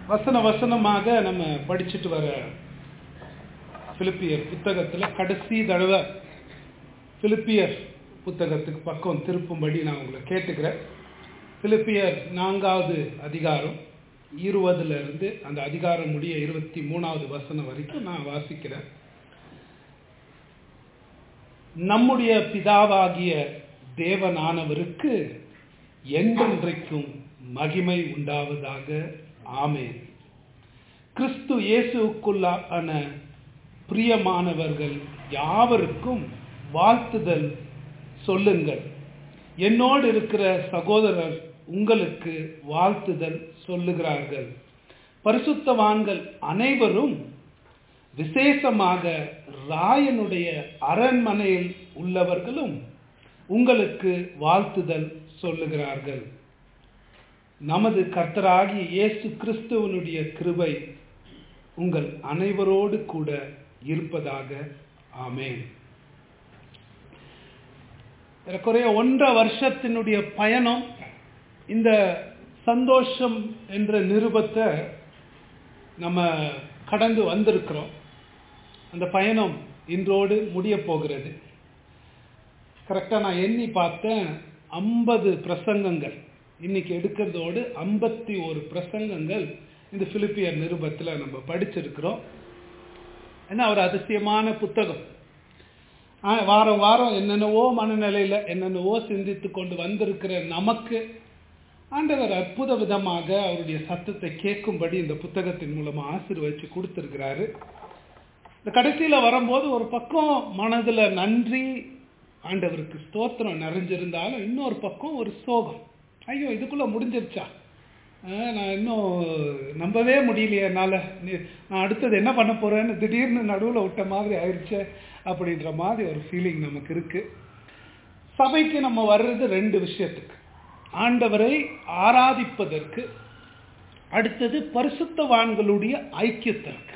வசன வசனமாக நம்ம படிச்சுட்டு வர பிலிப்பியர் புத்தகத்துல கடைசி தடவை பிலிப்பியர் புத்தகத்துக்கு பக்கம் திருப்பும்படி நான் உங்களை கேட்டுக்கிறேன் பிலிப்பியர் நான்காவது அதிகாரம் இருபதுல இருந்து அந்த அதிகாரம் முடிய இருபத்தி மூணாவது வசனம் வரைக்கும் நான் வாசிக்கிறேன் நம்முடைய பிதாவாகிய தேவனானவருக்கு என்றென்றைக்கும் மகிமை உண்டாவதாக ஆமென் கிறிஸ்து இயேசுக்குள்ளான பிரியமானவர்கள் யாவருக்கும் வாழ்த்துதல் சொல்லுங்கள் என்னோடு இருக்கிற சகோதரர் உங்களுக்கு வாழ்த்துதல் சொல்லுகிறார்கள் பரிசுத்தவான்கள் அனைவரும் விசேஷமாக ராயனுடைய அரண்மனையில் உள்ளவர்களும் உங்களுக்கு வாழ்த்துதல் சொல்லுகிறார்கள் நமது கர்த்தராகிய இயேசு கிறிஸ்துவனுடைய கிருபை உங்கள் அனைவரோடு கூட இருப்பதாக ஆமேன் ஏறக்குறைய ஒன்றரை வருஷத்தினுடைய பயணம் இந்த சந்தோஷம் என்ற நிருபத்தை நம்ம கடந்து வந்திருக்கிறோம் அந்த பயணம் இன்றோடு முடிய போகிறது கரெக்டாக நான் எண்ணி பார்த்தேன் ஐம்பது பிரசங்கங்கள் இன்னைக்கு எடுக்கிறதோடு ஐம்பத்தி ஒரு பிரசங்கங்கள் இந்த பிலிப்பியர் நிருபத்தில் நம்ம படிச்சிருக்கிறோம் ஏன்னா ஒரு அதிசயமான புத்தகம் வாரம் வாரம் என்னென்னவோ மனநிலையில் என்னென்னவோ சிந்தித்து கொண்டு வந்திருக்கிற நமக்கு ஆண்டவர் அற்புத விதமாக அவருடைய சத்தத்தை கேட்கும்படி இந்த புத்தகத்தின் மூலமாக ஆசீர்வச்சு கொடுத்துருக்கிறாரு இந்த கடைசியில் வரும்போது ஒரு பக்கம் மனதில் நன்றி ஆண்டவருக்கு ஸ்தோத்திரம் நிறைஞ்சிருந்தாலும் இன்னொரு பக்கம் ஒரு சோகம் ஐயோ இதுக்குள்ளே முடிஞ்சிருச்சா நான் இன்னும் நம்பவே முடியலையே என்னால் நான் அடுத்தது என்ன பண்ண போகிறேன்னு திடீர்னு நடுவில் விட்ட மாதிரி ஆயிடுச்சு அப்படின்ற மாதிரி ஒரு ஃபீலிங் நமக்கு இருக்குது சபைக்கு நம்ம வர்றது ரெண்டு விஷயத்துக்கு ஆண்டவரை ஆராதிப்பதற்கு அடுத்தது பரிசுத்தவான்களுடைய ஐக்கியத்திற்கு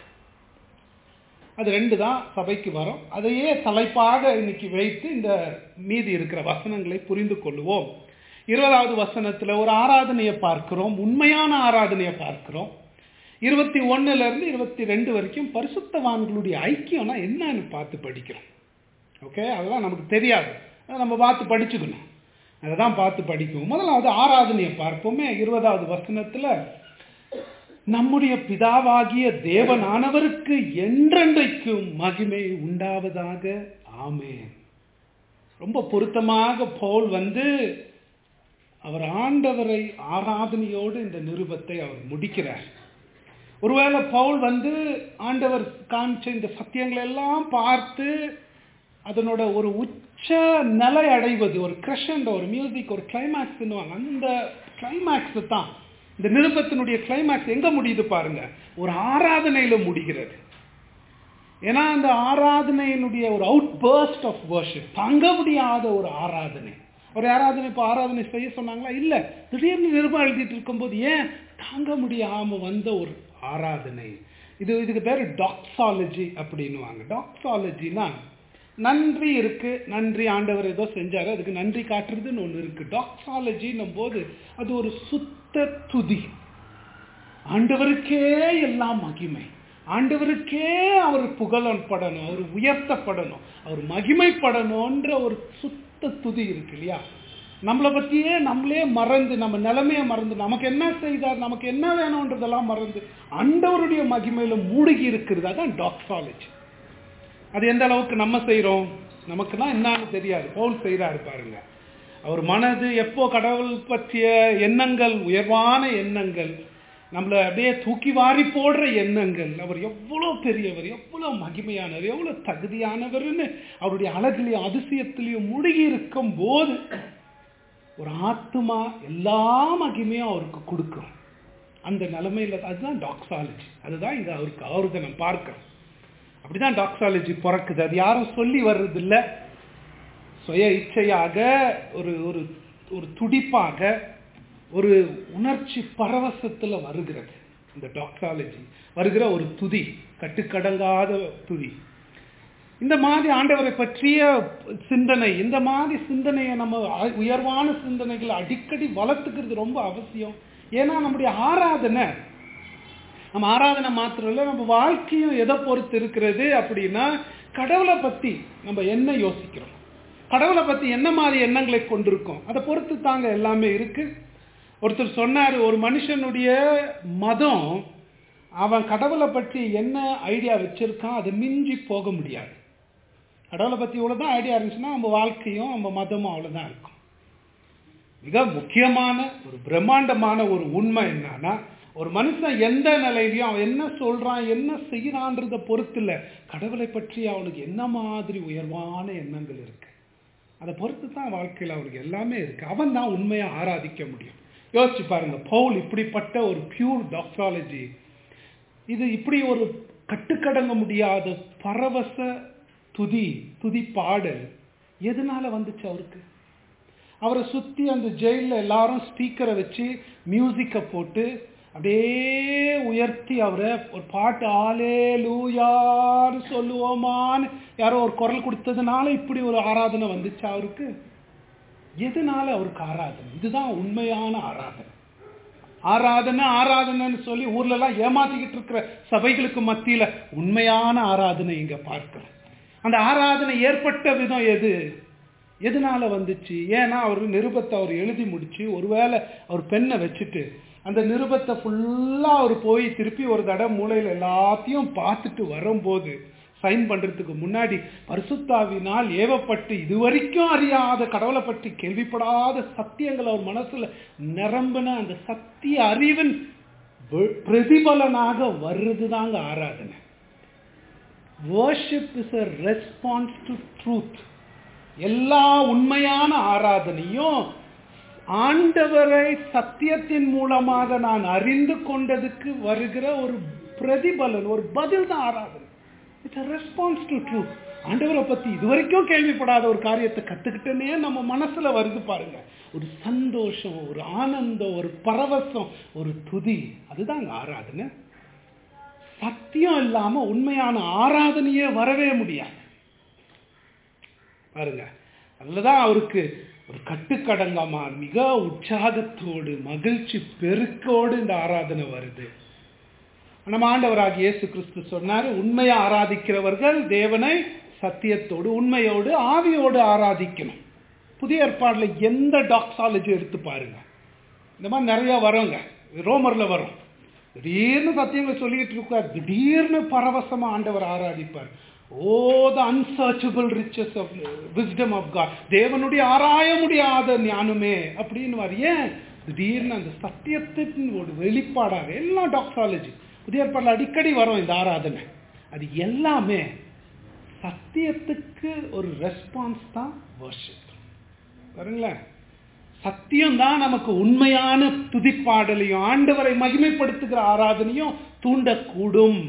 அது ரெண்டு தான் சபைக்கு வரும் அதையே தலைப்பாக இன்னைக்கு வைத்து இந்த மீதி இருக்கிற வசனங்களை புரிந்து கொள்ளுவோம் இருபதாவது வசனத்துல ஒரு ஆராதனையை பார்க்கிறோம் உண்மையான ஆராதனையை பார்க்கிறோம் இருபத்தி ஒன்னுல இருந்து இருபத்தி ரெண்டு வரைக்கும் பரிசுத்தவான்களுடைய ஐக்கியம்னா என்னன்னு பார்த்து படிக்கிறோம் ஓகே அதெல்லாம் நமக்கு தெரியாது நம்ம பார்த்து படிச்சுக்கணும் அதை தான் பார்த்து படிக்கும் முதலாவது ஆராதனையை பார்ப்போமே இருபதாவது வசனத்துல நம்முடைய பிதாவாகிய தேவனானவருக்கு என்றென்றைக்கும் மகிமை உண்டாவதாக ஆமே ரொம்ப பொருத்தமாக போல் வந்து அவர் ஆண்டவரை ஆராதனையோடு இந்த நிருபத்தை அவர் முடிக்கிறார் ஒருவேளை பவுல் வந்து ஆண்டவர் காமிச்ச இந்த சத்தியங்களை எல்லாம் பார்த்து அதனோட ஒரு உச்ச நிலை அடைவது ஒரு கிரஷண்ட் ஒரு மியூசிக் ஒரு கிளைமேக்ஸ் அந்த கிளைமேக்ஸ் தான் இந்த நிருபத்தினுடைய கிளைமேக்ஸ் எங்க முடியுது பாருங்க ஒரு ஆராதனையில முடிகிறது ஏன்னா அந்த ஆராதனையினுடைய ஒரு அவுட் பர்ஸ்ட் ஆஃப் வர்ஷிப் தாங்க முடியாத ஒரு ஆராதனை ஒரு ஆராதனை இப்போ ஆராதனை செய்ய சொன்னாங்களா இல்ல திடீர்னு நிருபம் எழுதிட்டு இருக்கும்போது ஏன் தாங்க முடியாம வந்த ஒரு ஆராதனை இது இதுக்கு பேர் டாக்ஸாலஜி அப்படின்னுவாங்க டாக்ஸாலஜினா நன்றி இருக்கு நன்றி ஆண்டவர் ஏதோ செஞ்சாரு அதுக்கு நன்றி காட்டுறதுன்னு ஒன்று இருக்கு டாக்ஸாலஜின்னும் போது அது ஒரு சுத்த துதி ஆண்டவருக்கே எல்லாம் மகிமை ஆண்டவருக்கே அவர் புகழப்படணும் அவர் உயர்த்தப்படணும் அவர் மகிமைப்படணும்ன்ற ஒரு சுத்த துதி இருக்கு இல்லையா நம்மளை பற்றியே நம்மளே மறந்து நம்ம நிலைமையை மறந்து நமக்கு என்ன செய்தார் நமக்கு என்ன வேணும்ன்றதெல்லாம் மறந்து ஆண்டவருடைய மகிமையில மூழ்கி இருக்கிறது அதான் டாக்ஸாலஜி அது எந்த அளவுக்கு நம்ம செய்கிறோம் நமக்குன்னா என்னன்னு தெரியாது பவுல் செய்கிறாரு பாருங்க அவர் மனது எப்போ கடவுள் பற்றிய எண்ணங்கள் உயர்வான எண்ணங்கள் நம்மளை அப்படியே தூக்கி வாரி போடுற எண்ணங்கள் அவர் எவ்வளோ பெரியவர் எவ்வளோ மகிமையானவர் எவ்வளோ தகுதியானவர்னு அவருடைய அழகிலையும் அதிசயத்திலையும் முழுகி இருக்கும் போது ஒரு ஆத்மா எல்லா மகிமையும் அவருக்கு கொடுக்கும் அந்த நிலைமையில அதுதான் டாக்ஸாலஜி அதுதான் இங்க அவருக்கு அவருக்கு நம்ம பார்க்கிறோம் அப்படிதான் டாக்ஸாலஜி பிறக்குது அது யாரும் சொல்லி வர்றது இல்லை சுய இச்சையாக ஒரு ஒரு ஒரு துடிப்பாக ஒரு உணர்ச்சி பரவசத்துல வருகிறது இந்த டாக்ஸாலஜி வருகிற ஒரு துதி கட்டுக்கடங்காத துதி இந்த மாதிரி ஆண்டவரை பற்றிய சிந்தனை இந்த மாதிரி சிந்தனையை நம்ம அ- உயர்வான சிந்தனைகளை அடிக்கடி வளர்த்துக்கிறது ரொம்ப அவசியம் ஏன்னா நம்முடைய ஆராதனை நம்ம ஆராதனை மாத்திரம் இல்லை நம்ம வாழ்க்கையும் எதை பொறுத்து இருக்கிறது அப்படின்னா கடவுளை பத்தி நம்ம என்ன யோசிக்கிறோம் கடவுளை பத்தி என்ன மாதிரி எண்ணங்களை கொண்டிருக்கோம் அதை பொறுத்து தாங்க எல்லாமே இருக்கு ஒருத்தர் சொன்னார் ஒரு மனுஷனுடைய மதம் அவன் கடவுளை பற்றி என்ன ஐடியா வச்சிருக்கான் அதை மிஞ்சி போக முடியாது கடவுளை பத்தி இவ்வளவுதான் ஐடியா இருந்துச்சுன்னா நம்ம வாழ்க்கையும் நம்ம மதமும் அவ்வளவுதான் இருக்கும் மிக முக்கியமான ஒரு பிரம்மாண்டமான ஒரு உண்மை என்னன்னா ஒரு மனுஷன் எந்த நிலையிலையும் அவன் என்ன சொல்றான் என்ன செய்யறான்றத பொறுத்து இல்ல கடவுளை பற்றி அவனுக்கு என்ன மாதிரி உயர்வான எண்ணங்கள் இருக்கு அதை பொறுத்து தான் வாழ்க்கையில் அவனுக்கு எல்லாமே இருக்கு அவன் தான் உண்மையை ஆராதிக்க முடியும் யோசிச்சு பாருங்க பவுல் இப்படிப்பட்ட ஒரு பியூர் டாக்டாலஜி இது இப்படி ஒரு கட்டுக்கடங்க முடியாத பரவச துதி துதி பாடல் எதனால வந்துச்சு அவருக்கு அவரை சுத்தி அந்த ஜெயில எல்லாரும் ஸ்பீக்கரை வச்சு மியூசிக்கை போட்டு அப்படியே உயர்த்தி அவரை ஒரு பாட்டு ஆலே லூயான்னு சொல்லுவோமான்னு யாரோ ஒரு குரல் கொடுத்ததுனால இப்படி ஒரு ஆராதனை வந்துச்சு அவருக்கு எதனால அவருக்கு ஆராதனை இதுதான் உண்மையான ஆராதனை ஆராதனை ஆராதனைன்னு சொல்லி ஊர்ல எல்லாம் ஏமாத்திக்கிட்டு இருக்கிற சபைகளுக்கு மத்தியில உண்மையான ஆராதனை இங்க பார்க்கிறோம் அந்த ஆராதனை ஏற்பட்ட விதம் எது எதனால வந்துச்சு ஏன்னா அவர் நிருபத்தை அவர் எழுதி முடிச்சு ஒருவேளை அவர் பெண்ணை வச்சுட்டு அந்த நிருபத்தை ஃபுல்லா அவர் போய் திருப்பி ஒரு தடவை மூளையில எல்லாத்தையும் பார்த்துட்டு வரும்போது சைன் பண்றதுக்கு முன்னாடி பரிசுத்தாவினால் ஏவப்பட்டு இதுவரைக்கும் அறியாத கடவுளை பற்றி கேள்விப்படாத சத்தியங்கள் அவர் மனசுல நிரம்பின அந்த சத்திய அறிவின் வெ- பிரதிபலனாக வர்றதுதாங்க ஆராதனை worship is a response to truth எல்லா உண்மையான ஆராதனையும் ஆண்டவரை சத்தியத்தின் மூலமாக நான் அறிந்து கொண்டதுக்கு வருகிற ஒரு பிரதிபலன் ஒரு பதில் தான் ஆராதனை இட்ஸ் ரெஸ்பான்ஸ் டு ட்ரூத் ஆண்டவரை பத்தி இதுவரைக்கும் கேள்விப்படாத ஒரு காரியத்தை கத்துக்கிட்டேனே நம்ம மனசுல வருது பாருங்க ஒரு சந்தோஷம் ஒரு ஆனந்தம் ஒரு பரவசம் ஒரு துதி அதுதாங்க ஆராதனை சத்தியம் இல்லாம உண்மையான ஆராதனையே வரவே முடியாது பாருங்க அதுலதான் அவருக்கு ஒரு கட்டுக்கடங்காம மிக உற்சாகத்தோடு மகிழ்ச்சி பெருக்கோடு இந்த ஆராதனை வருது நம்ம ஆண்டவராகிய இயேசு கிறிஸ்து சொன்னார் உண்மையை ஆராதிக்கிறவர்கள் தேவனை சத்தியத்தோடு உண்மையோடு ஆவியோடு ஆராதிக்கணும் புதிய ஏற்பாடுல எந்த டாக்ஸாலஜி எடுத்து பாருங்க இந்த மாதிரி நிறைய வரோங்க ரோமர்ல வரும் திடீர்னு சத்தியங்களை சொல்லிட்டு இருக்கார் திடீர்னு பரவசமா ஆண்டவர் ஆராதிப்பார் oh the unsearchable riches of wisdom of God தேவனுடைய ஆராய முடியாத ஞானமே அப்படின்னு வர ஏன் திடீர்னு அந்த சத்தியத்தின் ஒரு வெளிப்பாடாக எல்லாம் டாக்ஸாலஜி புதிய ஏற்பாடுல அடிக்கடி வரும் இந்த ஆராதனை அது எல்லாமே சத்தியத்துக்கு ஒரு ரெஸ்பான்ஸ் தான் வர்ஷிப் பாருங்களேன் சத்தியம் தான் நமக்கு உண்மையான துதிப்பாடலையும் ஆண்டவரை மகிமைப்படுத்துகிற ஆராதனையும் தூண்டக்கூடும்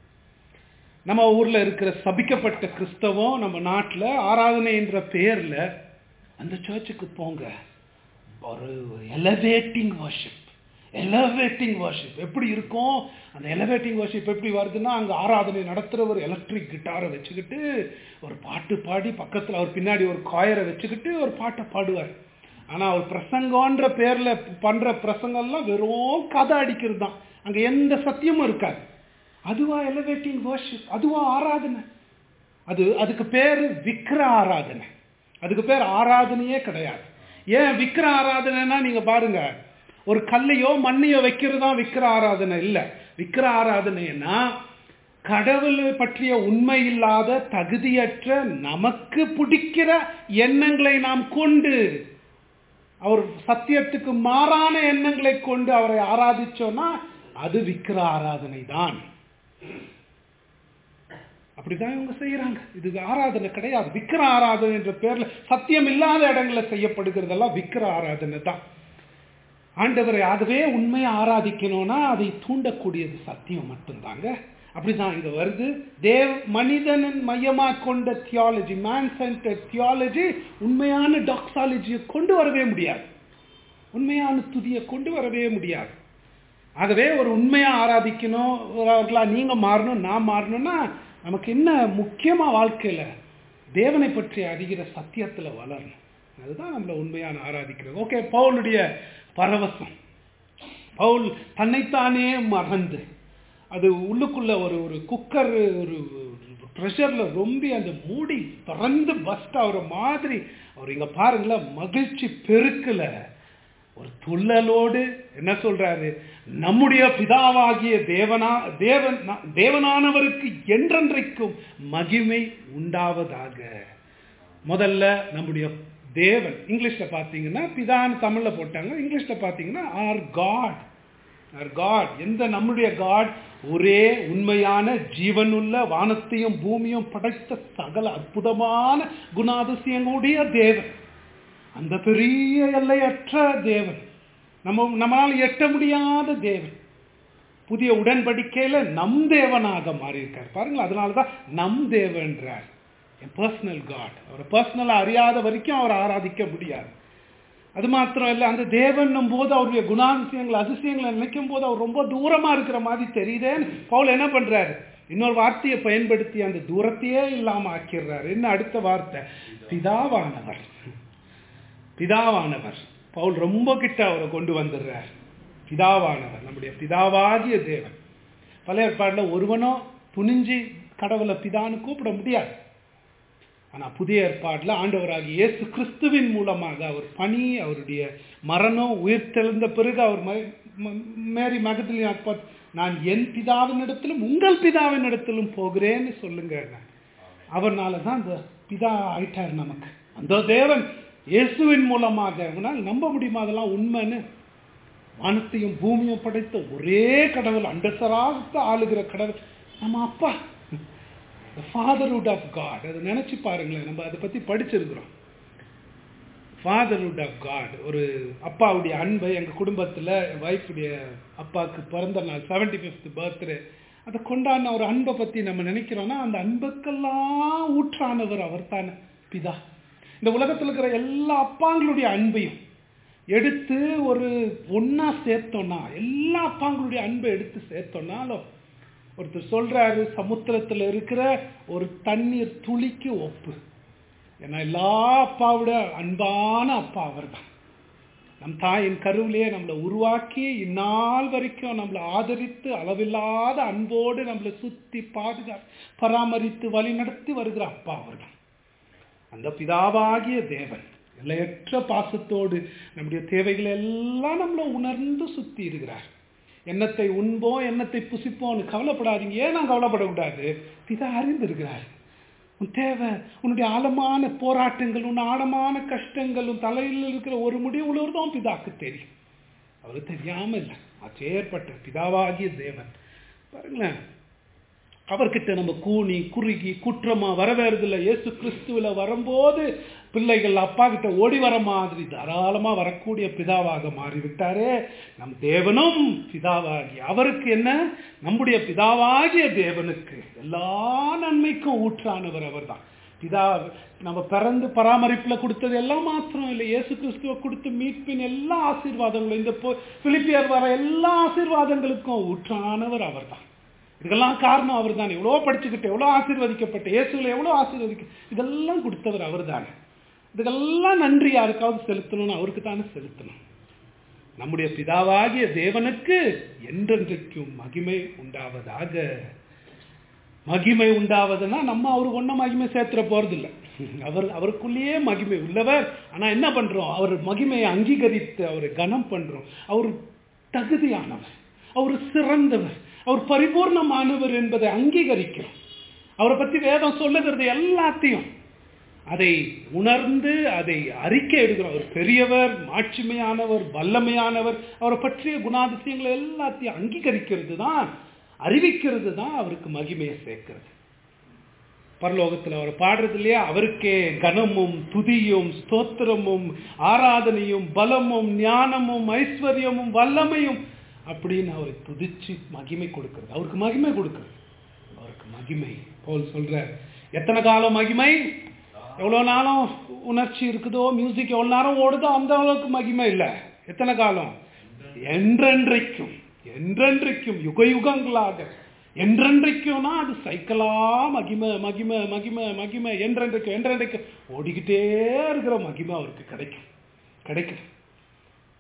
நம்ம ஊர்ல இருக்கிற சபிக்கப்பட்ட கிறிஸ்தவம் நம்ம நாட்டுல ஆராதனை என்ற பெயர்ல அந்த சர்ச்சுக்கு போங்க ஒரு எலவேட்டிங் வர்ஷிப் எலவேட்டிங் வர்ஷிப் எப்படி இருக்கும் அந்த எலவேட்டிங் வர்ஷிப் எப்படி வருதுன்னா அங்க ஆராதனை நடத்துறவர் எலக்ட்ரிக் கிட்டாரை வச்சுக்கிட்டு ஒரு பாட்டு பாடி பக்கத்துல அவர் பின்னாடி ஒரு காயரை வச்சுக்கிட்டு ஒரு பாட்டை பாடுவார் ஆனா அவர் பிரசங்கம்ன்ற பேர்ல பண்ற பிரசங்கம்லாம் வெறும் கதை அடிக்கிறது தான் அங்க எந்த சத்தியமும் இருக்காது அதுவா எலவேட்டிங் வர்ஷிப் அதுவா ஆராதனை அது அதுக்கு பேரு விக்கிர ஆராதனை அதுக்கு பேர் ஆராதனையே கிடையாது ஏன் விக்கிர ஆராதனைனா நீங்க பாருங்க ஒரு கல்லையோ மண்ணையோ வைக்கிறது தான் விக்கிர ஆராதனை இல்ல விக்கிர ஆராதனைன்னா கடவுளை பற்றிய உண்மை இல்லாத தகுதியற்ற நமக்கு பிடிக்கிற எண்ணங்களை நாம் கொண்டு அவர் சத்தியத்துக்கு மாறான எண்ணங்களை கொண்டு அவரை ஆராதிச்சோம்னா அது விக்கிர ஆராதனை தான் அப்படிதான் இவங்க செய்யறாங்க இது ஆராதனை கிடையாது விக்கிர ஆராதனை என்ற பேர்ல சத்தியம் இல்லாத இடங்கள்ல செய்யப்படுகிறதெல்லாம் விக்கிர ஆராதனை தான் ஆண்டவரை ஆகவே உண்மையை ஆராதிக்கணும்னா அதை தூண்டக்கூடியது சத்தியம் மட்டும்தாங்க அப்படிதான் இங்க வருது தேவ் மனிதனின் மையமா கொண்ட தியாலஜி மேன் சென்டர் தியாலஜி உண்மையான டாக்ஸாலஜியை கொண்டு வரவே முடியாது உண்மையான துதியை கொண்டு வரவே முடியாது ஆகவே ஒரு உண்மையா ஆராதிக்கணும் அவர்களா நீங்க மாறணும் நான் மாறணும்னா நமக்கு என்ன முக்கியமா வாழ்க்கையில தேவனை பற்றி அறிகிற சத்தியத்துல வளரணும் அதுதான் நம்மள உண்மையான ஆராதிக்கிறது ஓகே பவுலுடைய பரவசம் பவுல் தன்னைத்தானே மறந்து அது உள்ளுக்குள்ள ஒரு ஒரு குக்கர் ஒரு ப்ரெஷர்ல ரொம்ப அந்த மூடி திறந்து பஸ்ட் ஆகிற மாதிரி அவர் இங்க பாருங்களேன் மகிழ்ச்சி பெருக்கல ஒரு துள்ளலோடு என்ன சொல்றாரு நம்முடைய பிதாவாகிய தேவனா தேவன் தேவனானவருக்கு என்றென்றைக்கும் மகிமை உண்டாவதாக முதல்ல நம்முடைய தேவன் இங்கிலீஷ்ல பாத்தீங்கன்னா பிதான்னு தமிழ்ல போட்டாங்க இங்கிலீஷ்ல பாத்தீங்கன்னா ஆர் காட் ஆர் காட் எந்த நம்முடைய காட் ஒரே உண்மையான ஜீவனுள்ள வானத்தையும் பூமியும் படைத்த சகல அற்புதமான குணாதிசயங்களுடைய தேவன் அந்த பெரிய எல்லையற்ற தேவன் நம்ம நம்மளால் எட்ட முடியாத தேவன் புதிய உடன்படிக்கையில நம் தேவனாக மாறியிருக்கார் பாருங்களா அதனாலதான் நம் தேவன்றார் என் பர்சனல் காட் அவரை பர்சனலா அறியாத வரைக்கும் அவரை ஆராதிக்க முடியாது அது மாத்திரம் இல்லை அந்த தேவன்னும் போது அவருடைய குணாதிசயங்கள் அதிசயங்களை நினைக்கும் போது அவர் ரொம்ப தூரமா இருக்கிற மாதிரி தெரியுதேன்னு பவுல் என்ன பண்றாரு இன்னொரு வார்த்தையை பயன்படுத்தி அந்த தூரத்தையே இல்லாம ஆக்கிடுறாரு என்ன அடுத்த வார்த்தை பிதாவானவர் பிதாவானவர் பவுல் ரொம்ப கிட்ட அவரை கொண்டு வந்துடுறார் பிதாவானவர் நம்முடைய பிதாவாகிய தேவன் பழைய ஏற்பாடுல ஒருவனோ துணிஞ்சு கடவுளை பிதான்னு கூப்பிட முடியாது ஆனா புதிய ஏற்பாடுல ஆண்டவராகிய இயேசு கிறிஸ்துவின் மூலமாக அவர் பணி அவருடைய மரணம் உயிர் தெழுந்த பிறகு அவர் மேரி மகத்திலே நான் என் பிதாவின் இடத்திலும் உங்கள் பிதாவின் இடத்திலும் போகிறேன்னு சொல்லுங்க அவர்னால தான் அந்த பிதா ஆயிட்டார் நமக்கு அந்த தேவன் இயேசுவின் மூலமாக அவனால் நம்ப முடியுமா அதெல்லாம் உண்மைன்னு வானத்தையும் பூமியும் படைத்த ஒரே கடவுள் அண்டசராக ஆளுகிற கடவுள் நம்ம அப்பா ஃபாதர்ஹுட் ஆஃப் காட் அதை நினைச்சு பாருங்களேன் நம்ம அதை பத்தி படிச்சிருக்கிறோம் ஃபாதர்ஹுட் ஆஃப் காட் ஒரு அப்பாவுடைய அன்பை எங்க குடும்பத்துல ஒய்ஃபுடைய அப்பாவுக்கு பிறந்த நாள் செவன்டி ஃபிஃப்த் பர்த்டே அதை கொண்டாடின ஒரு அன்பை பத்தி நம்ம நினைக்கிறோம்னா அந்த அன்புக்கெல்லாம் ஊற்றானவர் அவர் தானே பிதா இந்த உலகத்தில் இருக்கிற எல்லா அப்பாங்களுடைய அன்பையும் எடுத்து ஒரு ஒன்னா சேர்த்தோம்னா எல்லா அப்பாங்களுடைய அன்பை எடுத்து சேர்த்தோம்னாலும் ஒருத்தர் சொல்றாரு சமுத்திரத்துல இருக்கிற ஒரு தண்ணீர் துளிக்கு ஒப்பு ஏன்னா எல்லா அப்பாவோட அன்பான அப்பா அவர் தான் நம் தாயின் கருவிலேயே நம்மளை உருவாக்கி இந்நாள் வரைக்கும் நம்மளை ஆதரித்து அளவில்லாத அன்போடு நம்மளை சுத்தி பாதுகா பராமரித்து வழி நடத்தி வருகிற அப்பா அவர் தான் அந்த பிதாவாகிய தேவன் எல்லையற்ற பாசத்தோடு நம்முடைய தேவைகளை எல்லாம் நம்மள உணர்ந்து சுத்தி இருக்கிறார் எண்ணத்தை உண்போம் எண்ணத்தை புசிப்போம்னு கவலைப்படாதீங்க ஏன் நான் கவலைப்படக்கூடாது பிதா அறிந்திருக்கிறார் உன் தேவை உன்னுடைய ஆழமான போராட்டங்கள் உன் ஆழமான கஷ்டங்களும் தலையில் இருக்கிற ஒரு முடிவு உள்ளவர்தான் பிதாக்கு தெரியும் அவருக்கு தெரியாம இல்லை ஏற்பட்ட பிதாவாகிய தேவன் பாருங்களேன் அவர்கிட்ட நம்ம கூணி குறுகி குற்றமா வரவேறதில்ல இயேசு கிறிஸ்துவில வரும்போது பிள்ளைகள் அப்பா கிட்ட ஓடி வர மாதிரி தாராளமா வரக்கூடிய பிதாவாக மாறிவிட்டாரே நம் தேவனும் பிதாவாகி அவருக்கு என்ன நம்முடைய பிதாவாகிய தேவனுக்கு எல்லா நன்மைக்கும் ஊற்றானவர் அவர் தான் பிதா நம்ம பிறந்து பராமரிப்புல கொடுத்தது எல்லாம் மாத்திரம் இல்லை இயேசு கிறிஸ்துவ கொடுத்து மீட்பின் எல்லா ஆசீர்வாதங்களும் இந்த பிலிப்பியர் வர எல்லா ஆசீர்வாதங்களுக்கும் ஊற்றானவர் அவர் தான் இதுக்கெல்லாம் காரணம் அவர் தான் எவ்வளோ படிச்சுக்கிட்டு எவ்வளோ ஆசீர்வதிக்கப்பட்ட இயேசுல எவ்வளோ ஆசீர்வதிக்க இதெல்லாம் கொடுத்தவர் அவர் தானே இதுக்கெல்லாம் நன்றி யாருக்காவது செலுத்தணும்னு அவருக்கு தானே செலுத்தணும் நம்முடைய பிதாவாகிய தேவனுக்கு என்றென்றைக்கும் மகிமை உண்டாவதாக மகிமை உண்டாவதுன்னா நம்ம அவருக்கு ஒன்றும் மகிமை சேர்த்துற போறது இல்லை அவர் அவருக்குள்ளேயே மகிமை உள்ளவர் ஆனா என்ன பண்றோம் அவர் மகிமையை அங்கீகரித்து அவரை கனம் பண்றோம் அவர் தகுதியானவர் அவர் சிறந்தவர் அவர் பரிபூர்ணமானவர் என்பதை அங்கீகரிக்கிறோம் அவரை பத்தி வேதம் சொல்லுகிறது எல்லாத்தையும் அதை உணர்ந்து அதை அறிக்கை எடுக்கிறோம் அவர் பெரியவர் மாட்சிமையானவர் வல்லமையானவர் அவரை பற்றிய குணாதிசயங்களை எல்லாத்தையும் அங்கீகரிக்கிறது தான் அறிவிக்கிறது தான் அவருக்கு மகிமையை சேர்க்கிறது பரலோகத்தில் அவர் பாடுறது இல்லையா அவருக்கே கனமும் துதியும் ஸ்தோத்திரமும் ஆராதனையும் பலமும் ஞானமும் ஐஸ்வர்யமும் வல்லமையும் அப்படின்னு அவரை துதிச்சு மகிமை கொடுக்கிறது அவருக்கு மகிமை கொடுக்கிறது அவருக்கு மகிமை போல் சொல்ற எத்தனை காலம் மகிமை எவ்வளோ நாளும் உணர்ச்சி இருக்குதோ மியூசிக் எவ்வளோ நேரம் ஓடுதோ அந்த அளவுக்கு மகிமை இல்லை எத்தனை காலம் என்றென்றைக்கும் என்றென்றைக்கும் யுக யுகங்களாக என்றென்றைக்கும்னா அது சைக்கிளா மகிமை மகிமை மகிமை மகிமை என்றென்றைக்கும் என்றென்றைக்கும் ஓடிக்கிட்டே இருக்கிற மகிமை அவருக்கு கிடைக்கும் கிடைக்கும்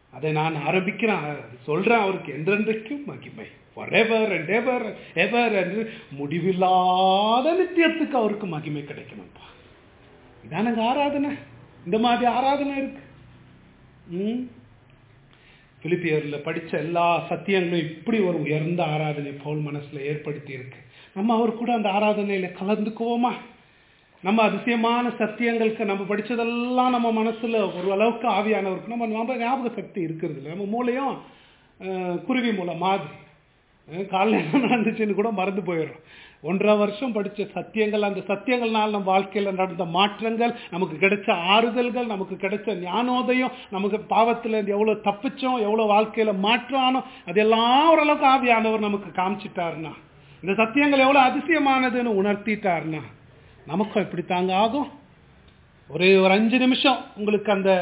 அதை நான் ஆரம்பிக்கிறேன் சொல்றேன் அவருக்கு என்றென்றைக்கும் மகிமை எவர் அண்ட் எவர் எவர் என்று முடிவில்லாத நித்தியத்துக்கு அவருக்கு மகிமை கிடைக்கணும்ப்பா இதானங்க ஆராதனை இந்த மாதிரி ஆராதனை இருக்கு ம் பிலிப்பியர்ல படிச்ச எல்லா சத்தியங்களும் இப்படி ஒரு உயர்ந்த ஆராதனை பவுல் மனசுல ஏற்படுத்தி இருக்கு நம்ம அவர் கூட அந்த ஆராதனையில கலந்துக்குவோமா நம்ம அதிசயமான சத்தியங்களுக்கு நம்ம படிச்சதெல்லாம் நம்ம மனசுல ஒரு அளவுக்கு ஆவியானவருக்கு நம்ம நம்ம ஞாபக சக்தி இருக்கிறது இல்லை நம்ம மூளையும் அஹ், குருவி மூளை மாதிரி அஹ், காலையில என்ன நடந்துச்சுன்னு கூட மறந்து போயிடுறோம் ஒன்றரை வருஷம் படிச்ச சத்தியங்கள் அந்த சத்தியங்கள்னால நம்ம வாழ்க்கையில நடந்த மாற்றங்கள் நமக்கு கிடைச்ச ஆறுதல்கள் நமக்கு கிடைச்ச ஞானோதயம் நமக்கு பாவத்துல இருந்து எவ்வளவு தப்பிச்சோம் எவ்வளவு வாழ்க்கையில மாற்றம் ஆனோம் அதெல்லாம் ஓரளவுக்கு ஆவியானவர் நமக்கு காமிச்சிட்டாருன்னா இந்த சத்தியங்கள் எவ்வளவு அதிசயமானதுன்னு உணர்த்திட்டாருன்னா நமக்கும் இப்படி தாங்க ஆகும் ஒரு ஒரு அஞ்சு நிமிஷம் உங்களுக்கு அந்த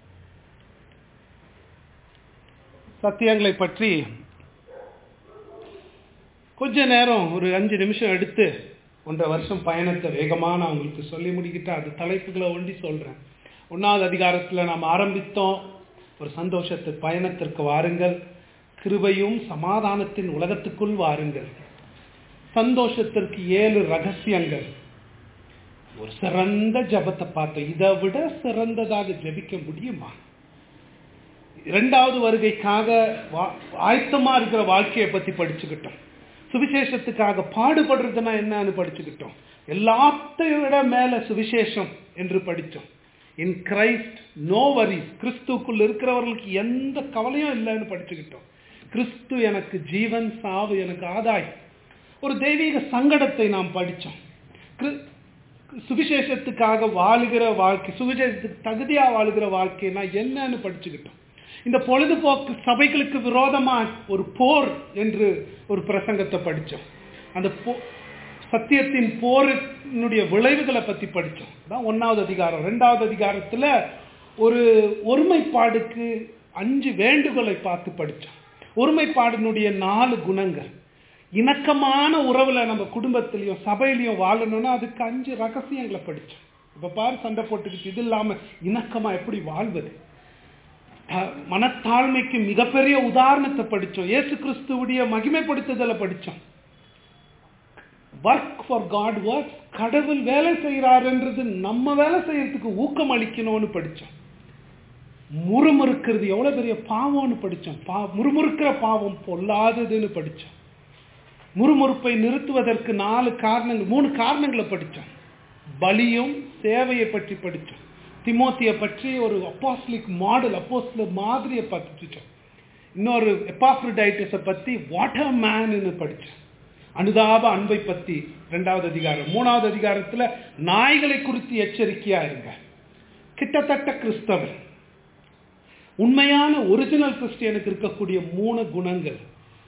சத்தியங்களை பற்றி கொஞ்ச நேரம் ஒரு அஞ்சு நிமிஷம் எடுத்து ஒன்றரை வருஷம் பயணத்தை வேகமாக நான் உங்களுக்கு சொல்லி முடிக்கிட்டு அது தலைப்புகளை ஒண்டி சொல்றேன் ஒன்றாவது அதிகாரத்தில் நாம் ஆரம்பித்தோம் ஒரு சந்தோஷத்து பயணத்திற்கு வாருங்கள் கிருபையும் சமாதானத்தின் உலகத்துக்குள் வாருங்கள் சந்தோஷத்திற்கு ஏழு ரகசியங்கள் ஒரு சிறந்த ஜபத்தை பார்த்தோம் இதை விட சிறந்ததாக ஜெபிக்க முடியுமா இரண்டாவது வருகைக்காக வா- ஆயத்தமா இருக்கிற வாழ்க்கையை பத்தி படிச்சுக்கிட்டோம் சுவிசேஷத்துக்காக பாடுபடுறதுன்னா என்னன்னு படிச்சுக்கிட்டோம் எல்லாத்தையும் விட மேல சுவிசேஷம் என்று படிச்சோம் இன் கிரைஸ்ட் நோ வரிஸ் கிறிஸ்துக்குள் இருக்கிறவர்களுக்கு எந்த கவலையும் இல்லைன்னு படிச்சுக்கிட்டோம் கிறிஸ்து எனக்கு ஜீவன் சாவு எனக்கு ஆதாயம் ஒரு தெய்வீக சங்கடத்தை நாம் படிச்சோம் கிறிஸ்து சுவிசேஷத்துக்காக வாழுகிற வாழ்க்கை சுவிசேஷத்துக்கு தகுதியா வாழுகிற வாழ்க்கைனா என்னன்னு படிச்சுக்கிட்டோம் இந்த பொழுதுபோக்கு சபைகளுக்கு விரோதமா ஒரு போர் என்று ஒரு பிரசங்கத்தை படிச்சோம் அந்த போ- சத்தியத்தின் போரினுடைய விளைவுகளை பத்தி படிச்சோம் அதான் ஒன்னாவது அதிகாரம் ரெண்டாவது அதிகாரத்துல ஒரு ஒருமைப்பாடுக்கு அஞ்சு வேண்டுகோளை பார்த்து படிச்சோம் ஒருமைப்பாடினுடைய நாலு குணங்கள் இணக்கமான உறவுல நம்ம குடும்பத்திலையும் சபையிலையும் வாழணும்னா அதுக்கு அஞ்சு ரகசியங்களை படிச்சோம் இப்ப பாரு சண்டை போட்டுக்கிட்டு இது இல்லாம இணக்கமா எப்படி வாழ்வது அஹ், மனத்தாழ்மைக்கு மிகப்பெரிய உதாரணத்தை படிச்சோம் இயேசு கிறிஸ்துவுடைய மகிமைப்படுத்துதலை படிச்சோம் ஒர்க் ஃபார் காட் ஒர்க் கடவுள் வேலை செய்கிறாருன்றது நம்ம வேலை செய்யறதுக்கு ஊக்கம் அளிக்கணும்னு படிச்சோம் முறுமுறுக்கிறது எவ்வளவு பெரிய பாவம்னு படிச்சோம் பா முறுமுறுக்கிற பாவம் பொல்லாததுன்னு படிச்சோம் முறுமுறுப்பை நிறுத்துவதற்கு நாலு காரணங்கள் மூணு காரணங்களை படிச்சோம் பலியும் சேவையை பற்றி படிச்சோம் திமோத்தியை பற்றி ஒரு அப்போஸ்லிக் மாடல் அப்போஸ்லர் மாதிரியை படிச்சோம் இன்னொரு எப்பாப்ரிடைட்டிஸை பத்தி வாட்டர் மேன்னு படிச்சோம் அனுதாப அன்பை பத்தி ரெண்டாவது அதிகாரம் மூணாவது அதிகாரத்துல நாய்களை குறித்து எச்சரிக்கையா இருங்க கிட்டத்தட்ட கிறிஸ்தவர் உண்மையான ஒரிஜினல் கிறிஸ்டியனுக்கு இருக்கக்கூடிய மூணு குணங்கள்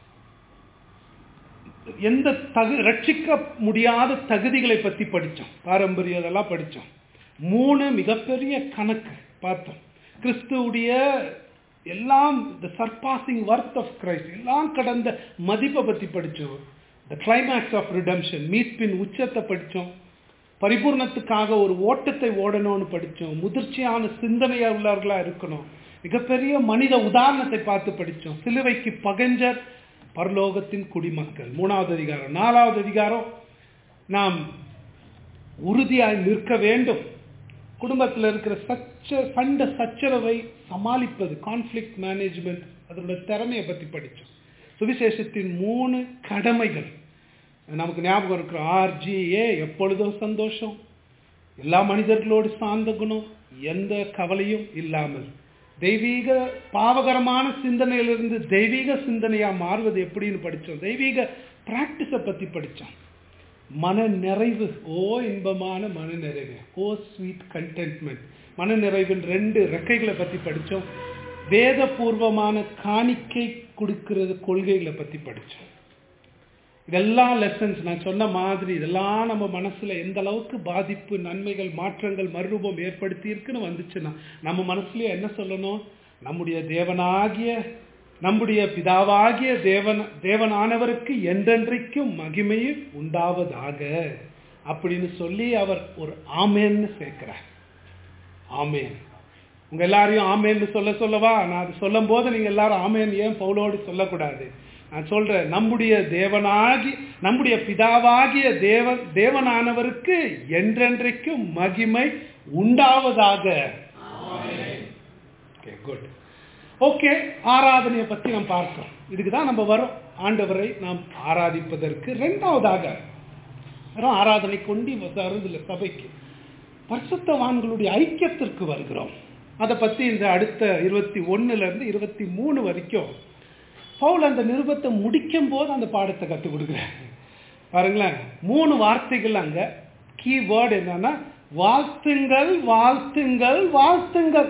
எந்த தகு ரட்சிக்க முடியாத தகுதிகளை பத்தி படிச்சோம் பாரம்பரிய இதெல்லாம் படிச்சோம் மூணு மிகப்பெரிய கணக்கு பார்த்தோம் கிறிஸ்துவுடைய எல்லாம் the surpassing worth of Christ எல்லாம் கடந்த மதிப்பை பத்தி படிச்சோம் த கிளைமேக்ஸ் ஆஃப் ரிடம்ஷன் மீட்பின் உச்சத்தை படிச்சோம் பரிபூர்ணத்துக்காக ஒரு ஓட்டத்தை ஓடணும்னு படிச்சோம் முதிர்ச்சியான சிந்தனையா உள்ளவர்களா இருக்கணும் மிகப்பெரிய மனித உதாரணத்தை பார்த்து படிச்சோம் சிலுவைக்கு பகஞ்சர் பரலோகத்தின் குடிமக்கள் மூணாவது அதிகாரம் நாலாவது அதிகாரம் நாம் உறுதியாய் நிற்க வேண்டும் குடும்பத்தில் இருக்கிற சச்ச சண்டை சச்சரவை சமாளிப்பது கான்ஃப்ளிக்ட் மேனேஜ்மெண்ட் அதோட திறமையை பத்தி படிச்சோம் சுவிசேஷத்தின் மூணு கடமைகள் நமக்கு ஞாபகம் இருக்கிற ஆர்ஜிஏ எப்பொழுதும் சந்தோஷம் எல்லா மனிதர்களோடு சார்ந்த குணம் எந்த கவலையும் இல்லாமல் தெய்வீக பாவகரமான சிந்தனையிலிருந்து தெய்வீக சிந்தனையா மாறுவது எப்படின்னு படிச்சோம் தெய்வீக பிராக்டிஸை பத்தி படிச்சோம் மன நிறைவு ஓ இன்பமான மன நிறைவு ஓ ஸ்வீட் கண்டென்ட்மெண்ட் மன நிறைவின் ரெண்டு ரெக்கைகளை பத்தி படிச்சோம் வேதபூர்வமான காணிக்கை கொடுக்கிறது கொள்கைகளை பத்தி படிச்சோம் இதெல்லாம் லெசன்ஸ் நான் சொன்ன மாதிரி இதெல்லாம் நம்ம மனசுல எந்த அளவுக்கு பாதிப்பு நன்மைகள் மாற்றங்கள் மறுரூபம் ஏற்படுத்தி இருக்குன்னு வந்துச்சுன்னா நம்ம மனசுலயே என்ன சொல்லணும் நம்முடைய தேவனாகிய நம்முடைய பிதாவாகிய தேவன் தேவனானவருக்கு என்றென்றைக்கும் மகிமையும் உண்டாவதாக அப்படின்னு சொல்லி அவர் ஒரு ஆமேன்னு சேர்க்கிறார் ஆமேன் உங்க எல்லாரையும் ஆமேன்னு சொல்ல சொல்லவா நான் அது சொல்லும் போது நீங்க எல்லாரும் ஆமேன் ஏன் பவுலோடு சொல்லக்கூடாது நான் சொல்றேன் நம்முடைய தேவனாகி நம்முடைய பிதாவாகிய தேவ தேவனானவருக்கு என்றென்றைக்கும் மகிமை உண்டாவதாக ஓகே குட் ஓகே ஆராதனையை பத்தி நாம் பார்க்கிறோம் இதுக்கு தான் நம்ம வரோம் ஆண்டவரை நாம் ஆராதிப்பதற்கு ரெண்டாவதாக வெறும் ஆராதனை கொண்டு வருதில்ல சபைக்கு பரிசுத்தவான்களுடைய ஐக்கியத்திற்கு வருகிறோம் அதை பத்தி இந்த அடுத்த இருபத்தி ஒண்ணுல இருந்து இருபத்தி மூணு வரைக்கும் பவுல் அந்த நிருபத்தை முடிக்கும் போது அந்த பாடத்தை கற்றுக் கொடுக்குறாரு பாருங்களேன் மூணு வார்த்தைகள் அங்க கீ வேர்டு என்னன்னா வாழ்த்துங்கள் வாழ்த்துங்கள் வாழ்த்துங்கள்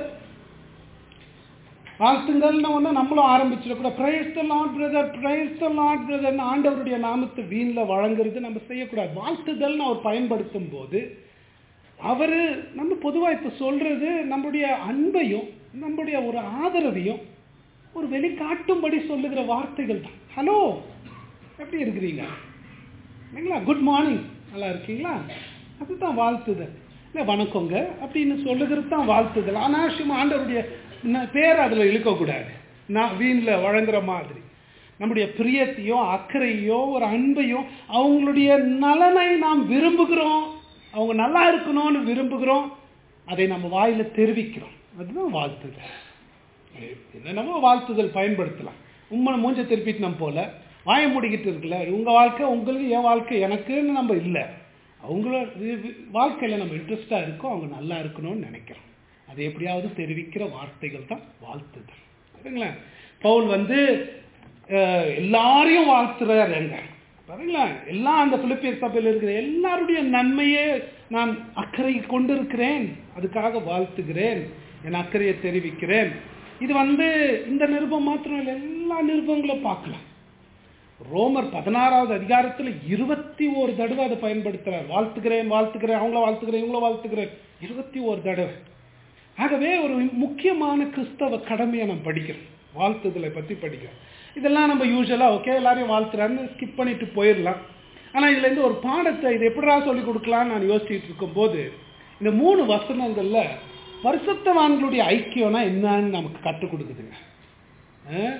வாழ்த்துங்கள்னு ஒன்று நம்மளும் ஆரம்பிச்சிடக்கூடாது praise the lord brother praise the lord பிரதர்னு ஆண்டவருடைய நாமத்தை வீணில் வழங்குறது நம்ம செய்யக்கூடாது வாழ்த்துதல்னு அவர் பயன்படுத்தும் போது அவர் நம்ம பொதுவாக இப்போ சொல்றது நம்முடைய அன்பையும் நம்முடைய ஒரு ஆதரவையும் ஒரு வெளிக்காட்டும்படி சொல்லுகிற வார்த்தைகள் தான் ஹலோ எப்படி இருக்கிறீங்க இல்லைங்களா குட் மார்னிங் நல்லா இருக்கீங்களா அதுதான் வாழ்த்துதல் இல்லை வணக்கங்க அப்படின்னு சொல்லுகிறது தான் வாழ்த்துதல் அனாவசியமாக ஆண்டவருடைய ந- பேர் அதில் இழுக்கக்கூடாது நான் வீணில் வழங்குற மாதிரி நம்முடைய பிரியத்தையோ அக்கறையோ ஒரு அன்பையும் அவங்களுடைய நலனை நாம் விரும்புகிறோம் அவங்க நல்லா இருக்கணும்னு விரும்புகிறோம் அதை நம்ம வாயில தெரிவிக்கிறோம் அதுதான் வாழ்த்துதல் என்னென்னமோ வாழ்த்துதல் பயன்படுத்தலாம் உண்மை மூஞ்ச திருப்பிட்டு நம்ம போல வாய மூடிக்கிட்டு இருக்குல்ல உங்க வாழ்க்கை உங்களுக்கு என் வாழ்க்கை எனக்குன்னு நம்ம இல்லை அவங்கள வி- வி- வாழ்க்கையில நம்ம இன்ட்ரெஸ்டா இருக்கோம் அவங்க நல்லா இருக்கணும்னு நினைக்கிறோம் அதை எப்படியாவது தெரிவிக்கிற வார்த்தைகள் தான் வாழ்த்துதல் சரிங்களா பவுல் வந்து அஹ், எல்லாரையும் வாழ்த்துறாரு எங்க பாருங்களேன் எல்லாம் அந்த பிலிப்பியர் சபையில் இருக்கிற எல்லாருடைய நன்மையே நான் அக்கறை கொண்டிருக்கிறேன் அதுக்காக வாழ்த்துகிறேன் என் அக்கறையை தெரிவிக்கிறேன் இது வந்து இந்த நிருபம் மாத்திரம் இல்லை எல்லா நிருபங்களும் பார்க்கலாம் ரோமர் பதினாறாவது அதிகாரத்தில் இருபத்தி ஒரு தடவை அதை பயன்படுத்துறார் வாழ்த்துகிறேன் வாழ்த்துகிறேன் அவங்கள வாழ்த்துக்கிறேன் இவங்கள வாழ்த்துக்கிறேன் இருபத்தி ஒரு தடவை ஆகவே ஒரு முக்கியமான கிறிஸ்தவ கடமையை நம்ம படிக்கிறோம் வாழ்த்துதலை பற்றி படிக்கிறோம் இதெல்லாம் நம்ம யூஸ்வலாக ஓகே எல்லாரையும் வாழ்த்துறான்னு ஸ்கிப் பண்ணிட்டு போயிடலாம் ஆனால் இதுலேருந்து ஒரு பாடத்தை இது எப்படிடா சொல்லி கொடுக்கலாம்னு நான் யோசிச்சுட்டு இருக்கும்போது இந்த மூணு வசனங்கள்ல பரிசுத்தவான்களுடைய ஐக்கியம்னா என்னன்னு நமக்கு கற்றுக் கொடுக்குதுங்க அஹ்?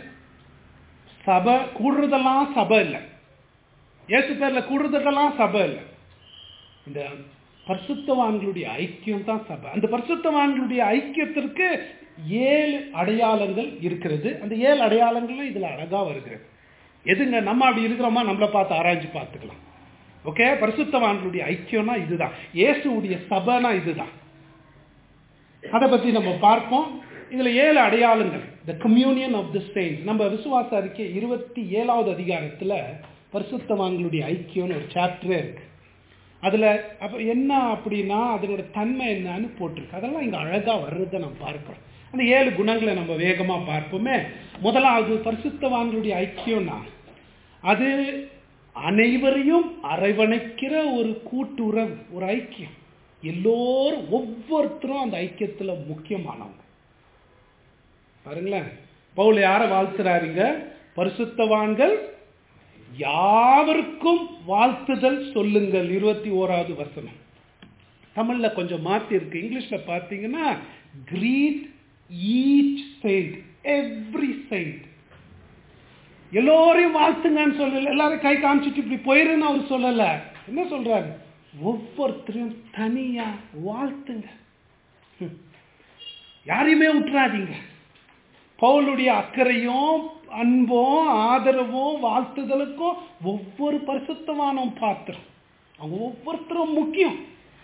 சபை கூடுறதெல்லாம் சபை இல்லை ஏசு பேர்ல கூடுறதெல்லாம் சபை இல்லை இந்த பரிசுத்தவான்களுடைய ஐக்கியம் தான் சபை அந்த பரிசுத்தவான்களுடைய ஐக்கியத்திற்கு ஏழு அடையாளங்கள் இருக்கிறது அந்த ஏழு அடையாளங்களும் இதுல அழகா வருகிறது எதுங்க நம்ம அப்படி இருக்கிறோமா நம்மளை பார்த்து ஆராய்ச்சி பார்த்துக்கலாம் ஓகே பரிசுத்தவான்களுடைய ஐக்கியம்னா இதுதான் இயேசுவுடைய சபைனா இதுதான் அதை பத்தி நம்ம பார்ப்போம் இதுல ஏழு அடையாளங்கள் the communion of the saints நம்ம விசுவாச அறிக்கை இருபத்தி ஏழாவது அதிகாரத்துல பரிசுத்தவான்களுடைய ஐக்கியம்னு ஒரு சாப்டரே இருக்கு அதுல அப்ப என்ன அப்படின்னா அதனோட தன்மை என்னன்னு போட்டிருக்கு அதெல்லாம் இங்க அழகா வர்றதை நம்ம பார்க்கிறோம் அந்த ஏழு குணங்களை நம்ம வேகமா பார்ப்போமே முதலாவது பரிசுத்தவான்களுடைய ஐக்கியம்னா அது அனைவரையும் அரவணைக்கிற ஒரு கூட்டுறவு ஒரு ஐக்கியம் எல்லோரும் ஒவ்வொருத்தரும் அந்த ஐக்கியத்துல முக்கியமானவங்க பாருங்களேன் பவுல் யாரை வாழ்த்துறாருங்க பரிசுத்தவான்கள் யாவருக்கும் வாழ்த்துதல் சொல்லுங்கள் இருபத்தி ஓராவது வசனம் தமிழ்ல கொஞ்சம் மாத்தி இருக்கு இங்கிலீஷ்ல பார்த்தீங்கன்னா greet each saint every saint எல்லோரையும் வாழ்த்துங்கன்னு சொல்லல எல்லாரும் கை காமிச்சிட்டு இப்படி போயிருன்னு அவர் சொல்லல என்ன சொல்றாரு ஒவ்வொருத்தரையும் தனியா வாழ்த்துங்க ஹம். யாரையுமே விட்டுறாதீங்க பவுலுடைய அக்கறையும் அன்பும் ஆதரவும் வாழ்த்துதலுக்கும் ஒவ்வொரு பரிசுத்தவானும் பாத்திரம் அவங்க ஒவ்வொருத்தரும் முக்கியம்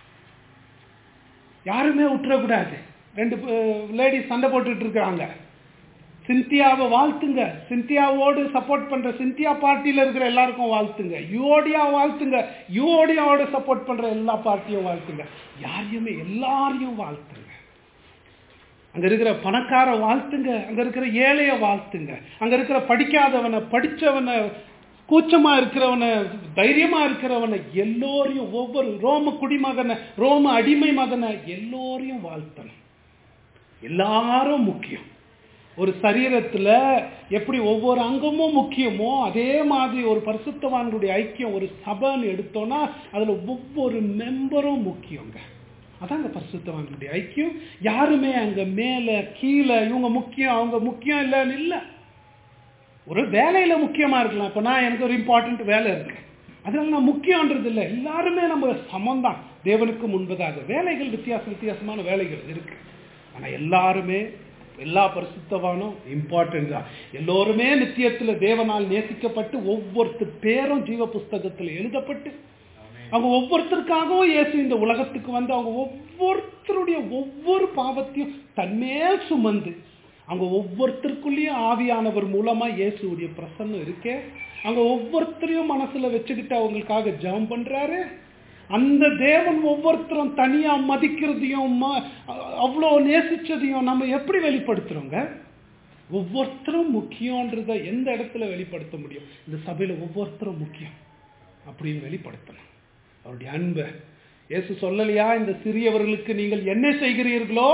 யாருமே விட்டுறக்கூடாது ரெண்டு லேடிஸ் சண்டை போட்டுட்டு இருக்காங்க சிந்தியாவை வாழ்த்துங்க சிந்தியாவோடு சப்போர்ட் பண்ற சிந்தியா பார்ட்டியில இருக்கிற எல்லாருக்கும் வாழ்த்துங்க யூஓடியா வாழ்த்துங்க யூஓடியாவோட சப்போர்ட் பண்ற எல்லா பார்ட்டியும் வாழ்த்துங்க யாரையுமே எல்லாரையும் வாழ்த்துங்க அங்க இருக்கிற பணக்கார வாழ்த்துங்க அங்க இருக்கிற ஏழைய வாழ்த்துங்க அங்க இருக்கிற படிக்காதவனை படிச்சவனை கூச்சமா இருக்கிறவனை தைரியமா இருக்கிறவனை எல்லோரையும் ஒவ்வொரு ரோம குடிமகனை ரோம அடிமை மகனை எல்லோரையும் வாழ்த்தணும் எல்லாரும் முக்கியம் ஒரு சரீரத்துல எப்படி ஒவ்வொரு அங்கமும் முக்கியமோ அதே மாதிரி ஒரு பரிசுத்தவான்களுடைய ஐக்கியம் ஒரு சபைன்னு எடுத்தோம்னா அதுல ஒவ்வொரு மெம்பரும் முக்கியங்க அதாங்க பரிசுத்தவான்களுடைய ஐக்கியம் யாருமே அங்க மேல கீழே இவங்க முக்கியம் அவங்க முக்கியம் இல்லைன்னு இல்லை ஒரு வேலையில முக்கியமா இருக்கலாம் இப்ப நான் எனக்கு ஒரு இம்பார்ட்டன்ட் வேலை இருக்கு அதனால நான் முக்கியன்றது இல்லை எல்லாருமே நம்ம சமம்தான் தேவனுக்கு முன்பதாக வேலைகள் வித்தியாச வித்தியாசமான வேலைகள் இருக்கு ஆனா எல்லாருமே எல்லா பரிசுத்தவானும் இம்பார்ட்டன்ட் தான் எல்லோருமே நித்தியத்துல தேவனால் நேசிக்கப்பட்டு ஒவ்வொருத்தர் பேரும் ஜீவ புஸ்தகத்துல எழுதப்பட்டு அவங்க ஒவ்வொருத்தருக்காகவும் இயேசு இந்த உலகத்துக்கு வந்து அவங்க ஒவ்வொருத்தருடைய ஒவ்வொரு பாவத்தையும் தன்மேல் சுமந்து அவங்க ஒவ்வொருத்தருக்குள்ளேயும் ஆவியானவர் மூலமா இயேசுடைய பிரசன்னம் இருக்கே அவங்க ஒவ்வொருத்தரையும் மனசுல வச்சுக்கிட்டு அவங்களுக்காக ஜெபம் பண்றாரு அந்த தேவன் ஒவ்வொருத்தரும் தனியா மதிக்கிறதையும் ம- அவ்வளோ நேசிச்சதையும் நம்ம எப்படி வெளிப்படுத்துறோங்க ஒவ்வொருத்தரும் முக்கியன்றத எந்த இடத்துல வெளிப்படுத்த முடியும் இந்த சபையில ஒவ்வொருத்தரும் முக்கியம் அப்படின்னு வெளிப்படுத்தணும் அவருடைய அன்பை இயேசு சொல்லலையா இந்த சிறியவர்களுக்கு நீங்கள் என்ன செய்கிறீர்களோ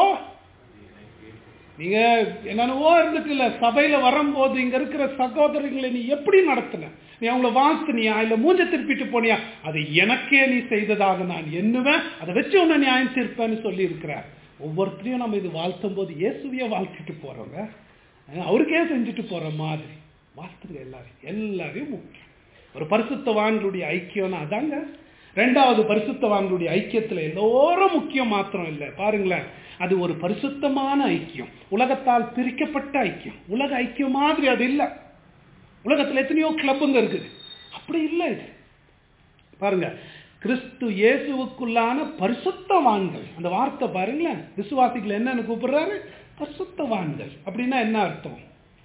நீங்க என்னென்னவோ இருந்துட்டுல சபையில வரும்போது இங்க இருக்கிற சகோதரர்களை நீ எப்படி நடத்தின நீ அவங்கள வாழ்த்துனியா இல்ல மூஞ்ச திருப்பிட்டு போனியா அது எனக்கே நீ செய்ததாக நான் எண்ணுவேன் அதை வச்சு உன்னை நியாயம் தீர்ப்பேன்னு சொல்லி இருக்கிறார் ஒவ்வொருத்தரையும் நம்ம இது வாழ்த்தும் போது இயேசுவையே வாழ்த்திட்டு போறோங்க அஹ் அவருக்கே செஞ்சுட்டு போற மாதிரி வாழ்த்துங்க எல்லாரையும் எல்லாரையும் முக்கியம் ஒரு பரிசுத்தவான்களுடைய ஐக்கியம்னா அதாங்க ரெண்டாவது பரிசுத்தவான்களுடைய ஐக்கியத்துல எல்லோரும் முக்கியம் மாத்திரம் இல்லை பாருங்களேன் அது ஒரு பரிசுத்தமான ஐக்கியம் உலகத்தால் பிரிக்கப்பட்ட ஐக்கியம் உலக ஐக்கியம் மாதிரி அது இல்லை உலகத்துல எத்தனையோ கிளப்புங்க இருக்குது அப்படி இல்லை இது பாருங்க கிறிஸ்து இயேசுவுக்குள்ளான பரிசுத்தவான்கள் அந்த வார்த்தை பாருங்களேன் விசுவாசிகள் என்னன்னு கூப்பிடுறாரு பரிசுத்தவான்கள் அப்படின்னா என்ன அர்த்தம்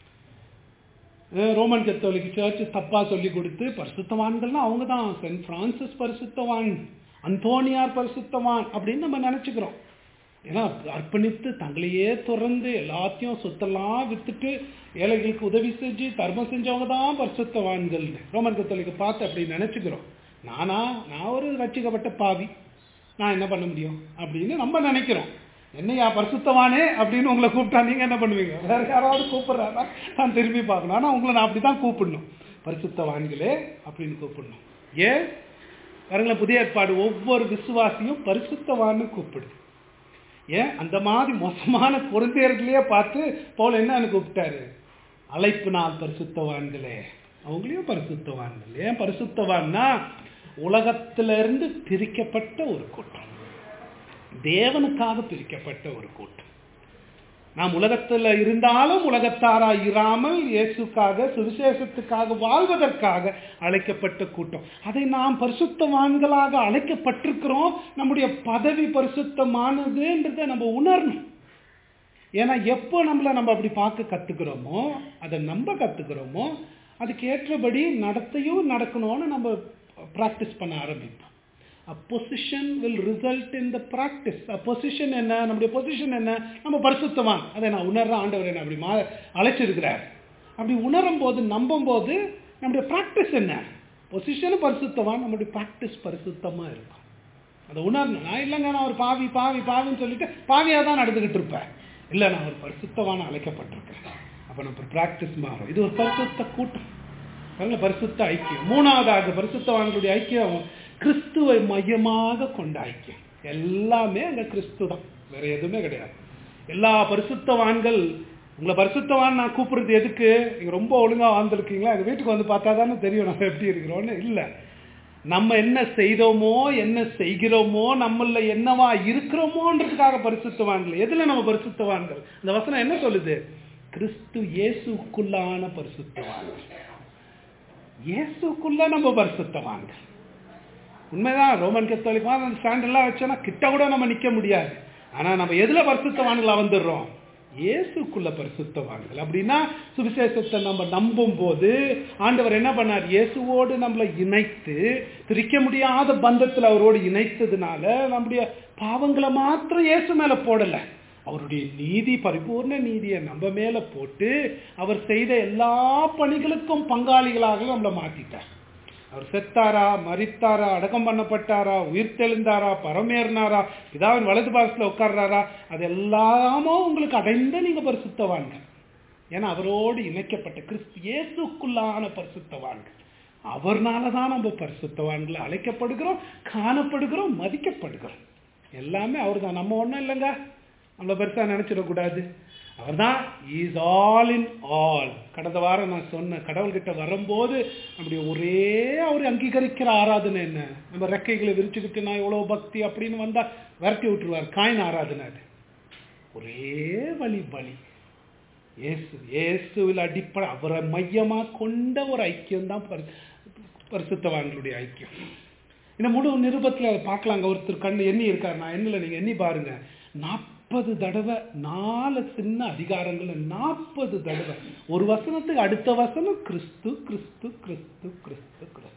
அஹ் ரோமன் கத்தோலிக் சர்ச் தப்பா சொல்லி கொடுத்து பரிசுத்தவான்கள்னா அவங்க தான் சென்ட் பிரான்சிஸ் பரிசுத்தவான் அந்தோனியார் பரிசுத்தவான் அப்படின்னு நம்ம நினைச்சுக்கிறோம் ஏன்னா அர்ப்பணித்து தங்களையே துறந்து எல்லாத்தையும் சொத்தெல்லாம் வித்துட்டு ஏழைகளுக்கு உதவி செஞ்சு தர்மம் செஞ்சவங்க தான் பரிசுத்தவான்கள் ரோமன் கத்தோலிக்க பார்த்து அப்படி நினைச்சுக்கிறோம் நானா நான் ஒரு ரட்சிக்கப்பட்ட பாவி நான் என்ன பண்ண முடியும் அப்படின்னு நம்ம நினைக்கிறோம் என்னையா பரிசுத்தவானே அப்படின்னு உங்களை கூப்பிட்டா நீங்க என்ன பண்ணுவீங்க வேற யாராவது கூப்பிடுறாரா நான் திரும்பி பார்க்கணும் ஆனா உங்களை நான் அப்படிதான் கூப்பிடணும் பரிசுத்தவான்களே அப்படின்னு கூப்பிடணும் ஏன் பாருங்களேன் புதிய ஏற்பாடு ஒவ்வொரு விசுவாசியும் பரிசுத்தவான்னு கூப்பிடுது ஏன் அந்த மாதிரி மோசமான குழந்தையர்களையே பார்த்து பவுல் என்னன்னு கூப்பிட்டாரு அழைப்பு நாள் பரிசுத்தவான்களே அவங்களையும் பரிசுத்தவான்கள் ஏன் பரிசுத்தவான்னா உலகத்திலிருந்து இருந்து பிரிக்கப்பட்ட ஒரு கூட்டம் தேவனுக்காக பிரிக்கப்பட்ட ஒரு கூட்டம் நாம் உலகத்தில் இருந்தாலும் உலகத்தாரா இராமல் இயேசுக்காக சுவிசேஷத்துக்காக வாழ்வதற்காக அழைக்கப்பட்ட கூட்டம் அதை நாம் பரிசுத்தவான்களாக அழைக்கப்பட்டிருக்கிறோம் நம்முடைய பதவி பரிசுத்தமானதுன்றதை நம்ம உணரணும் ஏன்னா எப்போ நம்மளை நம்ம அப்படி பார்க்க கத்துக்கிறோமோ அதை நம்ப கத்துக்கிறோமோ அதுக்கு ஏற்றபடி நடத்தையும் நடக்கணும்னு நம்ம ப்ராக்டிஸ் பண்ண ஆரம்பிப்போம் a position will result in the practice a position என்ன நம்முடைய பொசிஷன் என்ன நம்ம பரிசுத்தவான் அதை நான் உணர்ற ஆண்டவர் என்ன அப்படி மா அழைச்சிருக்கிறார் அப்படி உணரும் போது நம்பும் போது நம்முடைய ப்ராக்டிஸ் என்ன பொசிஷனும் பரிசுத்தவான் நம்முடைய ப்ராக்டிஸ் பரிசுத்தமா இருக்கும் அதை உணரணும் நான் இல்லைங்க நான் ஒரு பாவி பாவி பாவின்னு சொல்லிட்டு பாவியாக தான் நடந்துக்கிட்டு இருப்பேன் இல்லை நான் ஒரு பரிசுத்தவான அழைக்கப்பட்டிருக்கேன் அப்போ நம்ம ப்ராக்டிஸ் மாறும் இது ஒரு பரிசுத்த கூட்டம் நல்ல பரிசுத்த ஐக்கியம் மூணாவதாக பரிசுத்தவான்களுடைய ஐக்கியம் கிறிஸ்துவை மையமாக கொண்ட ஐக்கியம் எல்லாமே அங்க கிறிஸ்து தான் வேற எதுவுமே கிடையாது எல்லா பரிசுத்தவான்கள் உங்களை பரிசுத்தவான் நான் கூப்பிடுறது எதுக்கு நீங்க ரொம்ப ஒழுங்கா வாழ்ந்துருக்கீங்களா எங்க வீட்டுக்கு வந்து பார்த்தா தானே தெரியும் நம்ம எப்படி இருக்கிறோம்னு இல்லை நம்ம என்ன செய்தோமோ என்ன செய்கிறோமோ நம்மள என்னவா இருக்கிறோமோன்றதுக்காக பரிசுத்தவான்கள் எதுல நம்ம பரிசுத்தவான்கள் இந்த வசனம் என்ன சொல்லுது கிறிஸ்து இயேசுக்குள்ளான பரிசுத்தவான்கள் இயேசுக்குள்ள நம்ம பரிசுத்தவான்கள் உண்மைதான் ரோமன் கத்தோலிக் அந்த ஸ்டாண்டெல்லாம் வச்சோன்னா கிட்ட கூட நம்ம நிக்க முடியாது ஆனா நம்ம எதுல பரிசுத்தவான்களா வந்துடுறோம் இயேசுக்குள்ள பரிசுத்தவான்கள் அப்படின்னா சுவிசேஷத்தை நம்ம நம்பும் போது ஆண்டவர் என்ன பண்ணார் இயேசுவோடு நம்மளை இணைத்து பிரிக்க முடியாத பந்தத்தில் அவரோடு இணைத்ததுனால நம்முடைய பாவங்களை மாத்திரம் இயேசு மேல போடல அவருடைய நீதி பரிபூர்ண நீதியை நம்ம மேல போட்டு அவர் செய்த எல்லா பணிகளுக்கும் பங்காளிகளாக நம்மளை மாத்திட்டார் அவர் செத்தாரா மரித்தாரா அடக்கம் பண்ணப்பட்டாரா உயிர் தெளிந்தாரா பரமேறினாரா பிதாவின் வலது பாசத்துல உட்கார்றாரா அது எல்லாமோ உங்களுக்கு அடைந்த நீங்க பரிசுத்தவான்கள் ஏன்னா அவரோடு இணைக்கப்பட்ட கிறிஸ்து இயேசுக்குள்ளான பரிசுத்தவான்கள் அவர்னால தான் நம்ம பரிசுத்தவான்களை அழைக்கப்படுகிறோம் காணப்படுகிறோம் மதிக்கப்படுகிறோம் எல்லாமே அவர் தான் நம்ம ஒன்றும் இல்லைங்க நம்மள பெருசாக நினச்சிடக்கூடாது அவர் தான் இஸ் ஆல் இன் ஆல் கடந்த வாரம் நான் சொன்னேன் கடவுள்கிட்ட வரும்போது நம்முடைய ஒரே அவர் அங்கீகரிக்கிற ஆராதனை என்ன நம்ம ரெக்கைகளை விரிச்சுக்கிட்டு நான் எவ்வளோ பக்தி அப்படின்னு வந்தா விரட்டி விட்டுருவார் காயின் ஆராதனை அது ஒரே வழி பலி இயேசு இயேசுவில் அடிப்படை அவரை மையமா கொண்ட ஒரு ஐக்கியம் தான் பரி பரிசுத்தவான்களுடைய ஐக்கியம் இந்த முழு நிருபத்தில் அதை பார்க்கலாங்க ஒருத்தர் கண்ணு எண்ணி இருக்கார் நான் எண்ணில் நீங்கள் எண்ணி பாருங்க நாற்பது தடவை நாலு சின்ன அதிகாரங்கள் நாற்பது தடவை ஒரு வசனத்துக்கு அடுத்த வசனம் கிறிஸ்து கிறிஸ்து கிறிஸ்து கிறிஸ்து கிறிஸ்து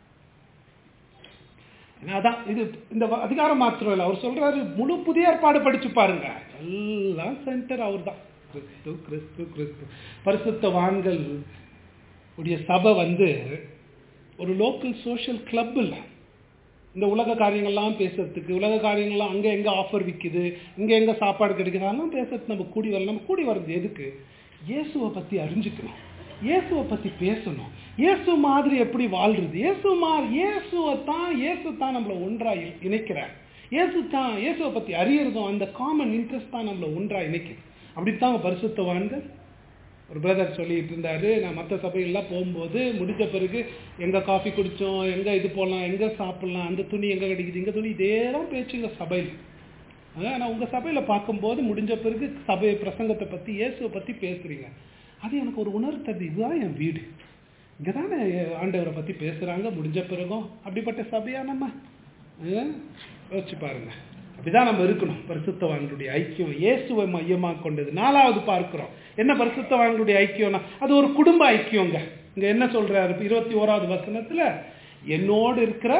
ஏன்னா அதான் இது இந்த வ- அதிகாரம் மாத்திரம் இல்லை அவர் சொல்றாரு முழு புதிய ஏற்பாடு படிச்சு பாருங்க எல்லாம் சென்டர் அவர் தான் கிறிஸ்து கிறிஸ்து கிறிஸ்து பரிசுத்தவான்கள் உடைய சபை வந்து ஒரு லோக்கல் சோஷியல் கிளப் இல்லை இந்த உலக காரியங்கள்லாம் பேசுறதுக்கு உலக காரியங்கள்லாம் அங்கே எங்கே ஆஃபர் விற்குது இங்கே எங்கே சாப்பாடு கிடைக்குது அதெல்லாம் பேசுறதுக்கு நம்ம கூடி வரலாம் நம்ம கூடி வர்றது எதுக்கு இயேசுவை பற்றி அறிஞ்சுக்கணும் இயேசுவை பற்றி பேசணும் இயேசு மாதிரி எப்படி வாழ்றது இயேசு மா இயேசுவை தான் இயேசு தான் நம்மளை ஒன்றா இ- இணைக்கிறார் இயேசு தான் இயேசுவை பற்றி அறியறதும் அந்த காமன் இன்ட்ரெஸ்ட் தான் நம்மளை ஒன்றா இணைக்குது அப்படித்தாங்க பரிசுத்தவான்கள் ஒரு பிரதர் சொல்லிட்டு இருந்தாரு நான் மற்ற சபைகள்லாம் போகும்போது முடிஞ்ச பிறகு எங்க காஃபி குடிச்சோம் எங்க இது போடலாம் எங்க சாப்பிடலாம் அந்த துணி எங்க கிடைக்குது இங்க துணி இதே தான் பேச்சுங்க சபையில் ஆனால் உங்க சபையில பார்க்கும்போது முடிஞ்ச பிறகு சபை பிரசங்கத்தை பத்தி இயேசுவை பத்தி பேசுறீங்க அது எனக்கு ஒரு உணர்வு தருது இதுதான் என் வீடு இங்கே தானே ஆண்டவரை பத்தி பேசுறாங்க முடிஞ்ச பிறகும் அப்படிப்பட்ட சபையா நம்ம ஆ? யோசிச்சு பாருங்க அப்படிதான் நம்ம இருக்கணும் பரிசுத்தவான்களுடைய ஐக்கியம் இயேசுவை மையமாக கொண்டது நாலாவது பார்க்கிறோம் என்ன பரிசுத்தவான்களுடைய ஐக்கியம்னா அது ஒரு குடும்ப ஐக்கியங்க இங்க என்ன சொல்றாரு இருபத்தி ஓராவது வசனத்துல என்னோடு இருக்கிற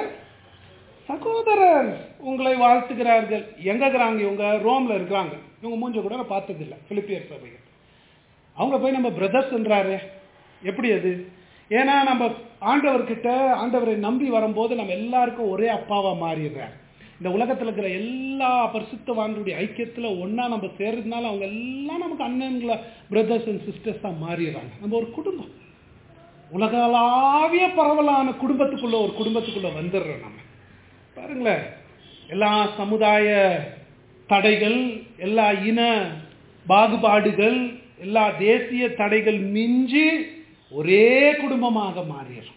சகோதரர் உங்களை வாழ்த்துகிறார்கள் எங்க இருக்கிறாங்க இவங்க ரோம்ல இருக்கிறாங்க இவங்க மூஞ்ச கூட நான் பார்த்தது இல்லை பிலிப்பியர் சபைகள் அவங்க போய் நம்ம பிரதர்ஸ்ன்றாரு எப்படி அது ஏன்னா நம்ம ஆண்டவர்கிட்ட ஆண்டவரை நம்பி வரும்போது நம்ம எல்லாருக்கும் ஒரே அப்பாவா மாறிடுறார் இந்த உலகத்துல இருக்கிற எல்லா பரிசுத்தவான்களுடைய ஐக்கியத்துல ஒண்ணா நம்ம சேர்றதுனால அவங்க எல்லாம் நமக்கு அண்ணன்கள பிரதர்ஸ் அண்ட் சிஸ்டர்ஸ் தான் மாறிடுறாங்க நம்ம ஒரு குடும்பம் உலகளாவிய பரவலான குடும்பத்துக்குள்ள ஒரு குடும்பத்துக்குள்ள வந்துடுறோம் நம்ம பாருங்களேன் எல்லா சமுதாய தடைகள் எல்லா இன பாகுபாடுகள் எல்லா தேசிய தடைகள் மிஞ்சி ஒரே குடும்பமாக மாறிடும்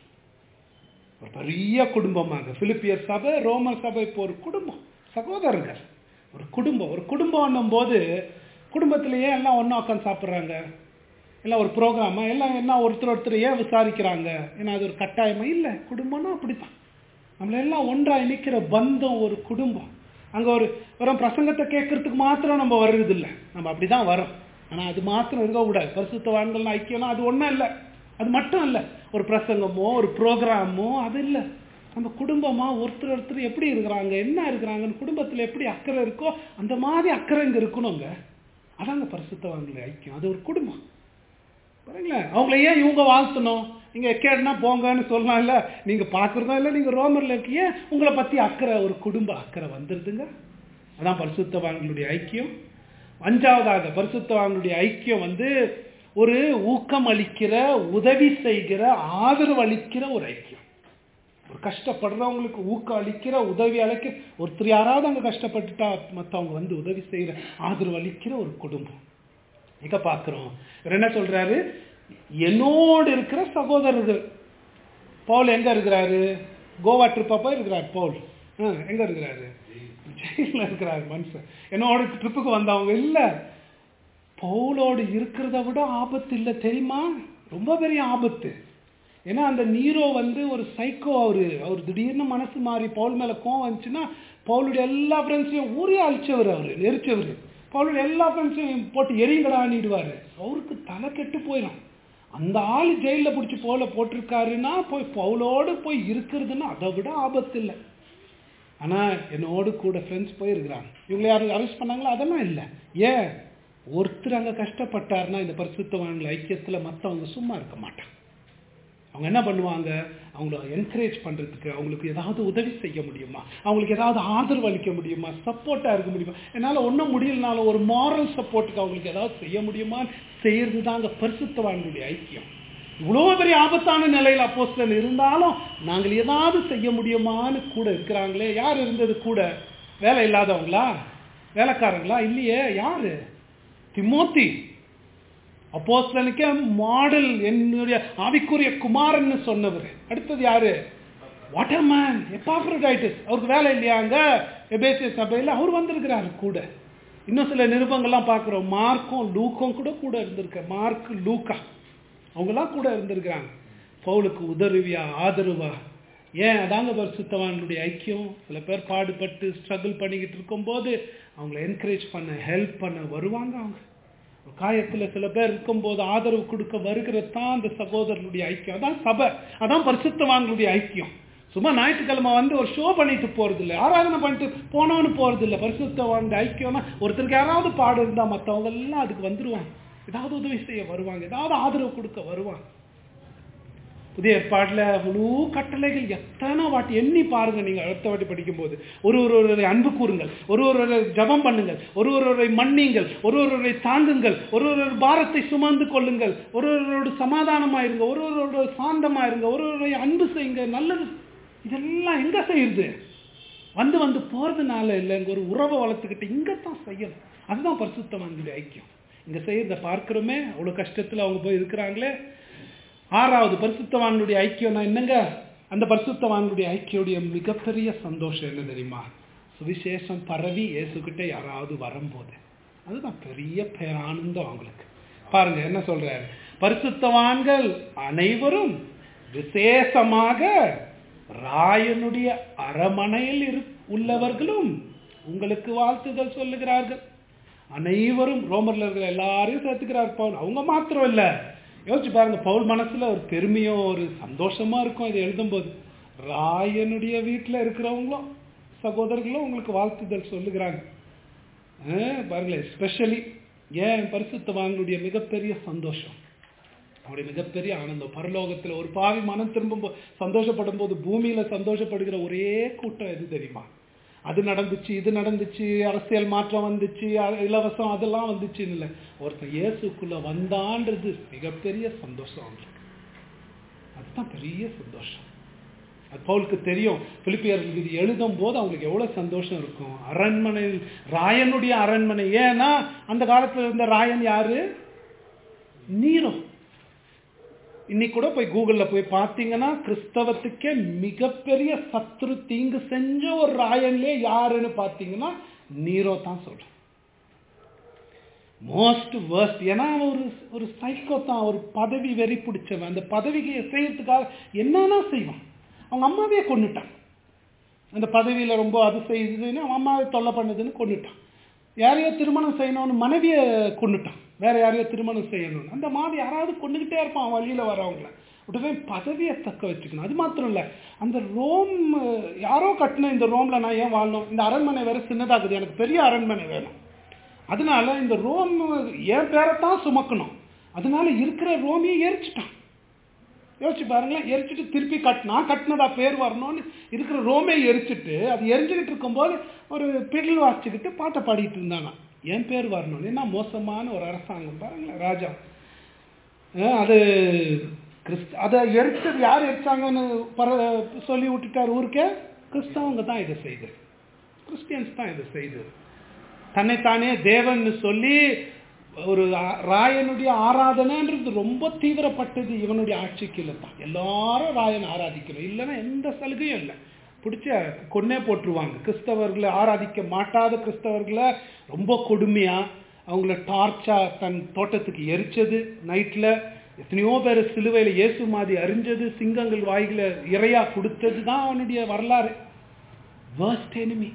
ஒரு பெரிய குடும்பமாக பிலிப்பியர் சபை ரோமர் சபை இப்போ ஒரு குடும்பம் சகோதரர்கள் ஒரு குடும்பம் ஒரு குடும்பம் போது குடும்பத்திலேயே எல்லாம் ஒன்றா உட்காந்து சாப்பிட்றாங்க எல்லாம் ஒரு ப்ரோக்ராமா எல்லாம் என்ன ஒருத்தர் ஒருத்தர் ஏன் விசாரிக்கிறாங்க ஏன்னா அது ஒரு கட்டாயமா இல்லை குடும்பம்னா அப்படித்தான் நம்மள எல்லாம் ஒன்றா இணைக்கிற பந்தம் ஒரு குடும்பம் அங்க ஒரு வெறும் பிரசங்கத்தை கேட்கறதுக்கு மாத்திரம் நம்ம வர்றது இல்லை நம்ம அப்படிதான் வரோம் ஆனா அது மாத்திரம் இருக்கக்கூடாது பரிசுத்தவான்கள் ஐக்கியம்னா அது ஒன்றும் இல்லை அது மட்டும் இல்லை ஒரு பிரசங்கமோ ஒரு ப்ரோக்ராமோ அது இல்லை நம்ம குடும்பமா ஒருத்தர் ஒருத்தர் எப்படி இருக்கிறாங்க என்ன இருக்கிறாங்கன்னு குடும்பத்துல எப்படி அக்கறை இருக்கோ அந்த மாதிரி அக்கறை இங்க இருக்கணுங்க அதாங்க பரிசுத்தவான்கள் ஐக்கியம் அது ஒரு குடும்பம் பாருங்களேன் அவங்கள ஏன் இவங்க வாழ்த்தணும் நீங்க எக்கேடுனா போங்கன்னு சொல்லலாம் இல்ல நீங்க பாக்குறதா இல்ல நீங்க ரோமர்ல இருக்கீங்க உங்களை பத்தி அக்கறை ஒரு குடும்ப அக்கறை வந்துருதுங்க அதான் பரிசுத்தவான்களுடைய ஐக்கியம் அஞ்சாவதாக பரிசுத்தவான்களுடைய ஐக்கியம் வந்து ஒரு ஊக்கம் அளிக்கிற உதவி செய்கிற ஆதரவு அளிக்கிற ஒரு ஐக்கியம் ஒரு கஷ்டப்படுறவங்களுக்கு ஊக்கம் அளிக்கிற உதவி அளிக்கிற ஒருத்தர் யாராவது அங்க கஷ்டப்பட்டுட்டா மத்தவங்க வந்து உதவி செய்யற ஆதரவு அளிக்கிற ஒரு குடும்பம் இங்க பாக்குறோம் இவர் என்ன சொல்றாரு என்னோடு இருக்கிற சகோதரர்கள் பவுல் எங்க இருக்கிறாரு கோவா ட்ரிப்பா போய் இருக்கிறார் பவுல் ஆ, எங்க இருக்கிறாரு ஜெயில இருக்கிறாரு மனுஷன் என்னோட ட்ரிப்புக்கு வந்தவங்க இல்ல பவுலோடு இருக்கிறத விட ஆபத்து இல்லை தெரியுமா ரொம்ப பெரிய ஆபத்து ஏன்னா அந்த நீரோ வந்து ஒரு சைக்கோ அவரு அவர் திடீர்னு மனசு மாறி பவுல் மேல கோவம் வந்துச்சுன்னா பவுலுடைய எல்லா ஃப்ரெண்ட்ஸையும் ஊரே அழிச்சவர் அவரு நெரிச்சவர் பவுலுடைய எல்லா ஃப்ரெண்ட்ஸையும் போட்டு எரிங்கடான்னிடுவாரு அவருக்கு தலை கெட்டு போயிடும் அந்த ஆள் ஜெயில பிடிச்சி பவுல போட்டிருக்காருன்னா போய் பவுலோடு போய் இருக்கிறதுன்னா அதை விட ஆபத்து இல்லை ஆனா என்னோடு கூட ஃப்ரெண்ட்ஸ் போயிருக்கிறாங்க இவங்களை யாரும் அரெஸ்ட் பண்ணாங்களா அதெல்லாம் இல்லை ஏன் ஒருத்தர் அங்க கஷ்டப்பட்டாருன்னா இந்த பரிசுத்தவான்கள் ஐக்கியத்துல மத்தவங்க சும்மா இருக்க மாட்டாங்க அவங்க என்ன பண்ணுவாங்க அவங்கள என்கரேஜ் பண்றதுக்கு அவங்களுக்கு ஏதாவது உதவி செய்ய முடியுமா அவங்களுக்கு ஏதாவது ஆதரவு அளிக்க முடியுமா சப்போர்ட்டா இருக்க முடியுமா என்னால ஒன்றும் முடியலனாலும் ஒரு மாரல் சப்போர்ட்டுக்கு அவங்களுக்கு ஏதாவது செய்ய முடியுமா செய்யறது தாங்க பரிசுத்தவான்களுடைய ஐக்கியம் இவ்வளோ பெரிய ஆபத்தான நிலையில் அப்போஸ்தலன் இருந்தாலும் நாங்கள் ஏதாவது செய்ய முடியுமான்னு கூட இருக்கிறாங்களே யார் இருந்தது கூட வேலை இல்லாதவங்களா வேலைக்காரங்களா இல்லையே யாரு திமோத்தி அப்போஸ்தலனுக்கே மாடல் என்னுடைய ஆவிக்குரிய குமாரன்னு சொன்னவர் அடுத்தது யாரு வாட்டர் மேன் எப்பாப்ரோடைட்டிஸ் அவருக்கு வேலை இல்லையா அங்க எபேசிய சபையில் அவர் வந்திருக்கிறாரு கூட இன்னும் சில நிருபங்கள்லாம் பார்க்குறோம் மார்க்கும் லூக்கும் கூட கூட இருந்திருக்க மார்க் லூக்கா அவங்கெல்லாம் கூட இருந்திருக்கிறாங்க பவுலுக்கு உதவியா ஆதரவா ஏன் அதாங்க பரிசுத்தவான்களுடைய ஐக்கியம் சில பேர் பாடுபட்டு ஸ்ட்ரகிள் பண்ணிக்கிட்டு இருக்கும்போது அவங்கள என்கரேஜ் பண்ண ஹெல்ப் பண்ண வருவாங்க அவங்க ஒரு காயத்துல சில பேர் இருக்கும்போது ஆதரவு கொடுக்க வருகிறது தான் அந்த சகோதரனுடைய ஐக்கியம் அதான் சபை அதான் பரிசுத்தவான்களுடைய ஐக்கியம் சும்மா ஞாயிற்றுக்கிழமை வந்து ஒரு ஷோ பண்ணிட்டு போறது இல்லை ஆராதனை பண்ணிட்டு போனவனு போறது இல்லை பரிசுத்தவான் ஐக்கியம்னா ஒருத்தருக்கு யாராவது பாடு இருந்தா மற்றவங்க எல்லாம் அதுக்கு வந்துருவாங்க ஏதாவது உதவி செய்ய வருவாங்க ஏதாவது ஆதரவு கொடுக்க வருவாங்க புதிய ஏற்பாடுல முழு கட்டளைகள் எத்தனை வாட்டி எண்ணி பாருங்க நீங்க அடுத்த வாட்டி படிக்கும் போது ஒரு ஒருவரை அன்பு கூறுங்கள் ஒரு ஒருவரை ஜபம் பண்ணுங்கள் ஒரு ஒருவரை மன்னிங்கள் ஒரு ஒருவரை தாங்குங்கள் ஒரு ஒரு பாரத்தை சுமந்து கொள்ளுங்கள் ஒரு ஒருவரோட சமாதானமா இருங்க ஒரு ஒருவரோட சாந்தமா இருங்க ஒரு ஒருவரை அன்பு செய்யுங்க நல்லது இதெல்லாம் எங்க செய்யுது வந்து வந்து போறதுனால இல்லை இங்க ஒரு உறவை வளர்த்துக்கிட்டு இங்கத்தான் செய்யணும் அதுதான் பரிசுத்தவான்களுடைய ஐக்கியம் இங்க செய்யறத பார்க்கிறோமே அவ்வளவு கஷ்டத்துல அவங்க போய் இருக்கிறாங்களே ஆறாவது பரிசுத்தவான்களுடைய ஐக்கியம்னா என்னங்க அந்த பரிசுத்தவான்களுடைய ஐக்கியோடைய மிகப்பெரிய சந்தோஷம் என்ன தெரியுமா சுவிசேஷம் பரவி இயேசுகிட்ட யாராவது வரும்போது அதுதான் பெரிய பேரானந்தம் அவங்களுக்கு பாருங்க என்ன சொல்றாரு பரிசுத்தவான்கள் அனைவரும் விசேஷமாக ராயனுடைய அரமனையில் இரு உள்ளவர்களும் உங்களுக்கு வாழ்த்துதல் சொல்லுகிறார்கள் அனைவரும் ரோமர்ல இருக்கிற எல்லாரையும் சேர்த்துக்கிறார் பவுல் அவங்க மாத்திரம் இல்ல யோசிச்சு பாருங்க பவுல் மனசுல ஒரு பெருமையும் ஒரு சந்தோஷமா இருக்கும் இதை எழுதும்போது ராயனுடைய வீட்டுல இருக்கிறவங்களும் சகோதரர்களும் உங்களுக்கு வாழ்த்துதல் சொல்லுகிறாங்க அஹ் பாருங்களேன் ஸ்பெஷலி ஏன் பரிசுத்தவான்களுடைய மிகப்பெரிய சந்தோஷம் அவருடைய மிகப்பெரிய ஆனந்தம் பரலோகத்துல ஒரு பாவி மனம் திரும்பும் சந்தோஷப்படும் போது பூமியில சந்தோஷப்படுகிற ஒரே கூட்டம் எது தெரியுமா அது நடந்துச்சு இது நடந்துச்சு அரசியல் மாற்றம் வந்துச்சு அ- இலவசம் அதெல்லாம் வந்துச்சுன்னு இல்லை ஒருத்தன் இயேசுக்குள்ள வந்தான்றது மிகப்பெரிய சந்தோஷம் அவங்களுக்கு அதுதான் பெரிய சந்தோஷம் அது பவுலுக்கு தெரியும் பிலிப்பியர்களுக்கு இது எழுதும் போது அவங்களுக்கு எவ்வளவு சந்தோஷம் இருக்கும் அரண்மனை ராயனுடைய அரண்மனை ஏன்னா அந்த காலத்துல இருந்த ராயன் யாரு நீரோ இன்னைக்கு கூட போய் கூகுள்ல போய் பார்த்தீங்கன்னா கிறிஸ்தவத்துக்கே மிகப்பெரிய சத்ரு தீங்கு செஞ்ச ஒரு ராயன்லே யாருன்னு பார்த்தீங்கன்னா நீரோ தான் சொல்றேன் மோஸ்ட் worst ஏன்னா அவன் ஒரு ஒரு சைக்கோ தான் ஒரு பதவி வெறி பிடிச்சவன் அந்த பதவிக்கு செய்யறதுக்காக என்னன்னா செய்வான் அவங்க அம்மாவே கொன்னுட்டான் அந்த பதவியில ரொம்ப அது செய்யுதுன்னு அவன் அம்மாவை தொல்லை பண்ணுதுன்னு கொன்னுட்டான் யாரையோ திருமணம் செய்யணும்னு மனைவியை கொன்னுட்டான் வேற யாரையோ திருமணம் செய்யணும்னு அந்த மாதிரி யாராவது கொண்டுகிட்டே இருப்பான் அவன் வழியில வரவங்கள உடனே பதவியை தக்க வச்சுக்கணும் அது மாத்திரம் இல்ல அந்த ரோம் அஹ், யாரோ கட்டின இந்த ரோம்ல நான் ஏன் வாழணும் இந்த அரண்மனை வேற சின்னதாகுது எனக்கு பெரிய அரண்மனை வேணும் அதனால இந்த ரோம் என் பேரைத்தான் சுமக்கணும் அதனால இருக்கிற ரோமையை எரிச்சிட்டான் யோசிச்சு பாருங்களேன் எரிச்சிட்டு திருப்பி கட்டினா கட்டினதா பேர் வரணும்னு இருக்கிற ரோமே எரிச்சிட்டு அது எரிஞ்சுக்கிட்டு இருக்கும்போது ஒரு பிடில் வாசிச்சுக்கிட்டு பாட்டை பாடிட்டு இருந்தானா என் பேர் வரணும்னு என்ன மோசமான ஒரு அரசாங்கம் பாருங்களேன் ராஜா அஹ் அது கிறிஸ்த அதை எரிச்சது யார் எரிச்சாங்கன்னு பர சொல்லி விட்டுட்டார் ஊருக்கே கிறிஸ்தவங்க தான் இதை செய்தது கிறிஸ்டியன்ஸ் தான் இதை செய்தது தன்னைத்தானே தேவன் சொல்லி ஒரு ஆ- ராயனுடைய ஆராதனைன்றது ரொம்ப தீவிரப்பட்டது இவனுடைய ஆட்சிக்குள்ள தான் எல்லாரும் ராயன் ஆராதிக்கணும் இல்லைன்னா எந்த சலுகையும் இல்லை பிடிச்ச கொன்னே போட்டுருவாங்க கிறிஸ்தவர்களை ஆராதிக்க மாட்டாத கிறிஸ்தவர்களை ரொம்ப கொடுமையா அவங்கள டார்ச்சா தன் தோட்டத்துக்கு எரிச்சது நைட்ல எத்தனையோ பேர் சிலுவையில இயேசு மாதிரி அறிஞ்சது சிங்கங்கள் வாய்களை இறையா கொடுத்தது தான் அவனுடைய வரலாறு worst enemy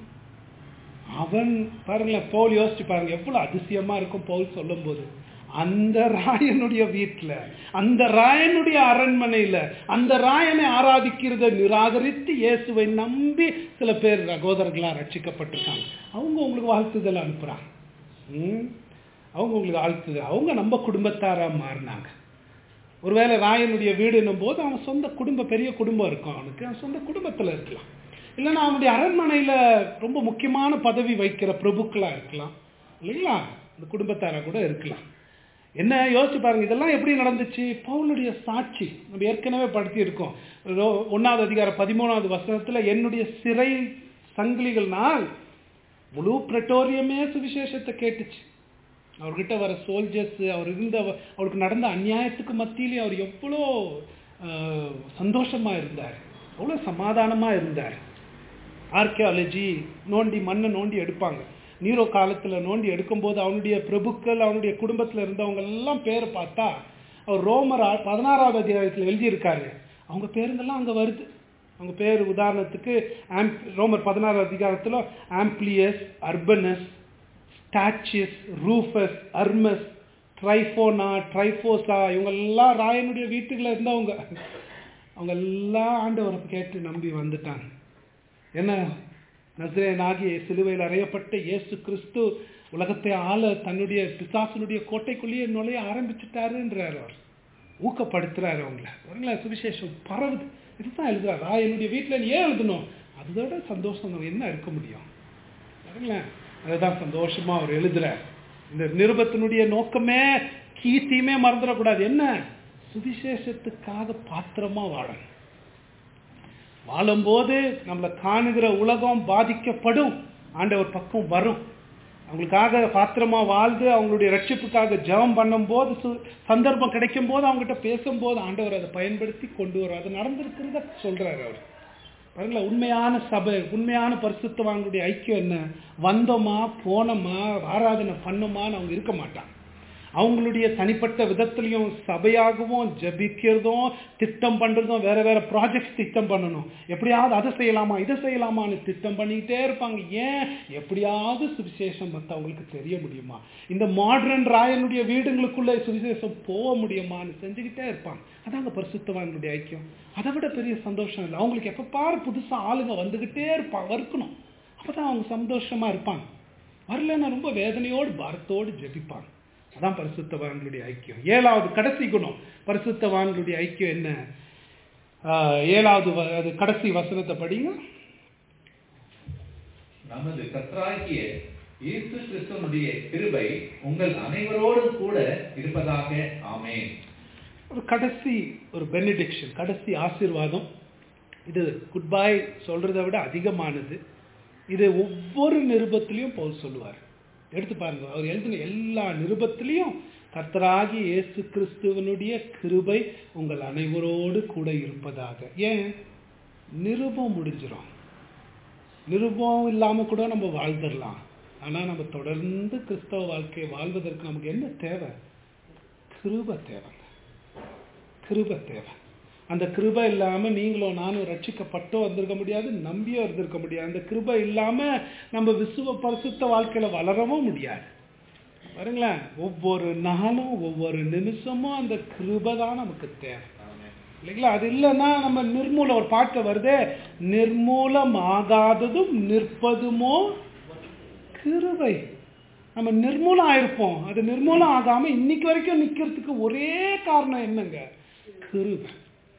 அவன் பாருங்களேன் பவுல் யோசிச்சு பாருங்க எவ்வளவு அதிசயமா இருக்கும் பவுல் சொல்லும்போது அந்த ராயனுடைய வீட்டுல அந்த ராயனுடைய அரண்மனையில அந்த ராயனை ஆராதிக்கிறத நிராகரித்து இயேசுவை நம்பி சில பேர் சகோதரர்களா ரட்சிக்கப்பட்டிருக்காங்க அவங்க உங்களுக்கு வாழ்த்துதல் அனுப்புறாங்க ம்? அவங்க உங்களுக்கு வாழ்த்துதல் அவங்க நம்ம குடும்பத்தாரா மாறினாங்க ஒருவேளை ராயனுடைய வீடுன்னும் போது அவன் சொந்த குடும்ப பெரிய குடும்பம் இருக்கும் அவனுக்கு அவன் சொந்த குடும்பத்துல இருக்கலாம் இல்லைன்னா அவனுடைய அரண்மனையில ரொம்ப முக்கியமான பதவி வைக்கிற பிரபுக்களா இருக்கலாம் இல்லைங்களா அந்த குடும்பத்தாரா கூட இருக்கலாம் என்ன யோசிச்சு பாருங்க இதெல்லாம் எப்படி நடந்துச்சு பவுலுடைய சாட்சி நம்ம ஏற்கனவே படுத்தி இருக்கோம் ரோ- ஒண்ணாவது அதிகாரம் பதிமூணாவது வசனத்துல என்னுடைய சிறை சங்கிலிகள்னால் முழு பிரட்டோரியமே சுவிசேஷத்தை கேட்டுச்சு அவர்கிட்ட வர சோல்ஜர்ஸ் அவர் இருந்த அவருக்கு நடந்த அநியாயத்துக்கு மத்தியிலே அவர் எவ்வளோ ஆஹ், சந்தோஷமா இருந்தார் எவ்வளோ சமாதானமா இருந்தார் ஆர்கியாலஜி நோண்டி மண்ணை நோண்டி எடுப்பாங்க நீரோ காலத்துல நோண்டி எடுக்கும்போது அவனுடைய பிரபுக்கள் அவனுடைய குடும்பத்துல இருந்தவங்க எல்லாம் பேரை பார்த்தா அவர் ரோமர் ஆ- பதினாறாவது அத்தியாயத்தில் எழுதியிருக்காரு அவங்க பேருங்கெல்லாம் அங்க வருது அவங்க பேர் உதாரணத்துக்கு ஆம்ப் ரோமர் பதினாறாவது அதிகாரத்துல ஆம்ப்ளியஸ் அர்பனஸ் ஸ்டாச்சியஸ் ரூஃபஸ் அர்மஸ் ட்ரைஃபோனா ட்ரைஃபோசா இவங்கெல்லாம் ராயனுடைய வீட்டுக்குள்ள இருந்தவங்க அவங்க எல்லாம் ஆண்டவரை கேட்டு நம்பி வந்துட்டாங்க என்ன நசரேனாகிய சிலுவையில் அறையப்பட்ட இயேசு கிறிஸ்து உலகத்தை ஆள தன்னுடைய பிசாசனுடைய கோட்டைக்குள்ளேயே நுழைய ஆரம்பிச்சுட்டாருன்றார் அவர் ஊக்கப்படுத்துறாரு அவங்கள பாருங்களேன் சுவிசேஷம் பரவுது இதுதான் எழுதுறாரு "ஆ, என்னுடைய வீட்டில் நீ ஏன் எழுதணும் அதோட சந்தோஷம் நம்ம என்ன இருக்க முடியும் பாருங்களேன் அதுதான் சந்தோஷமா அவர் எழுதுறார் இந்த நிருபத்தினுடைய நோக்கமே கீர்த்தியுமே மறந்துடக்கூடாது என்ன சுவிசேஷத்துக்காக பாத்திரமா வாழணும் வாழும்போது நம்மளை காணுகிற உலகம் பாதிக்கப்படும் ஆண்டவர் பக்கம் வரும் அவங்களுக்காக பாத்திரமா வாழ்ந்து அவங்களுடைய ரட்சிப்புக்காக ஜெபம் பண்ணும்போது சு- சந்தர்ப்பம் கிடைக்கும் போது அவங்ககிட்ட பேசும்போது ஆண்டவர் அதை பயன்படுத்தி கொண்டு வரும் அது நடந்திருக்கிறத சொல்றாரு அவர் பாருங்களேன் உண்மையான சபை உண்மையான பரிசுத்தவான்களுடைய ஐக்கியம் என்ன வந்தோமா போனோமா ஆராதனை பண்ணோமான்னு அவங்க இருக்க மாட்டாங்க அவங்களுடைய தனிப்பட்ட விதத்திலையும் சபையாகவும் ஜபிக்கிறதும் திட்டம் பண்றதும் வேற வேற ப்ராஜெக்ட்ஸ் திட்டம் பண்ணணும் எப்படியாவது அதை செய்யலாமா இதை செய்யலாமான்னு திட்டம் பண்ணிக்கிட்டே இருப்பாங்க ஏன் எப்படியாவது சுவிசேஷம் வந்து அவங்களுக்கு தெரிய முடியுமா இந்த மாடர்ன் ராயனுடைய வீடுங்களுக்குள்ள சுவிசேஷம் போக முடியுமான்னு செஞ்சுக்கிட்டே இருப்பாங்க அதாங்க பரிசுத்தவான்களுடைய ஐக்கியம் அதை விட பெரிய சந்தோஷம் இல்லை அவங்களுக்கு எப்ப பாரு புதுசா ஆளுங்க வந்துகிட்டே இருப்பாங்க இருக்கணும் அப்பதான் அவங்க சந்தோஷமா இருப்பாங்க வரலன்னா ரொம்ப வேதனையோடு பாரத்தோடு ஜெபிப்பாங்க அதான் பரிசுத்தவான்களுடைய ஐக்கியம் ஏழாவது கடைசி குணம் பரிசுத்தவான்களுடைய ஐக்கியம் என்ன ஆஹ், ஏழாவது வ- அது கடைசி வசனத்தை படிங்க நமது கர்த்தராகிய இயேசு கிறிஸ்துவனுடைய கிருபை உங்கள் அனைவரோடும் கூட இருப்பதாக ஆமென் ஒரு கடைசி ஒரு பெனிடிக்ஷன் கடைசி ஆசீர்வாதம் இது குட் பை சொல்றதை விட அதிகமானது இது ஒவ்வொரு நிருபத்திலையும் பவுல் சொல்லுவார் எடுத்து பாருங்க அவர் எழுதின எல்லா நிருபத்திலையும் கர்த்தராகி இயேசு கிறிஸ்துவனுடைய கிருபை உங்கள் அனைவரோடு கூட இருப்பதாக ஏன் நிருபம் முடிஞ்சிடும் நிருபம் இல்லாம கூட நம்ம வாழ்ந்துடலாம் ஆனா நம்ம தொடர்ந்து கிறிஸ்தவ வாழ்க்கையை வாழ்வதற்கு நமக்கு என்ன தேவை கிருபை தேவைங்க கிருபை தேவை அந்த கிருபை இல்லாம நீங்களும் நானும் ரட்சிக்கப்பட்டோ வந்திருக்க முடியாது நம்பியோ இருந்திருக்க முடியாது அந்த கிருபை இல்லாம நம்ம விசுவ பரிசுத்த வாழ்க்கையில வளரவும் முடியாது பாருங்களேன் ஒவ்வொரு நாளும் ஒவ்வொரு நிமிஷமும் அந்த கிருபை தான் நமக்கு தேவை இல்லைங்களா அது இல்லைன்னா நம்ம நிர்மூல ஒரு பாட்டு வருதே நிர்மூலம் ஆகாததும் நிற்பதுமோ கிருபை நம்ம நிர்மூலம் ஆயிருப்போம் அது நிர்மூலம் ஆகாம இன்னைக்கு வரைக்கும் நிக்கிறதுக்கு ஒரே காரணம் என்னங்க கிருபை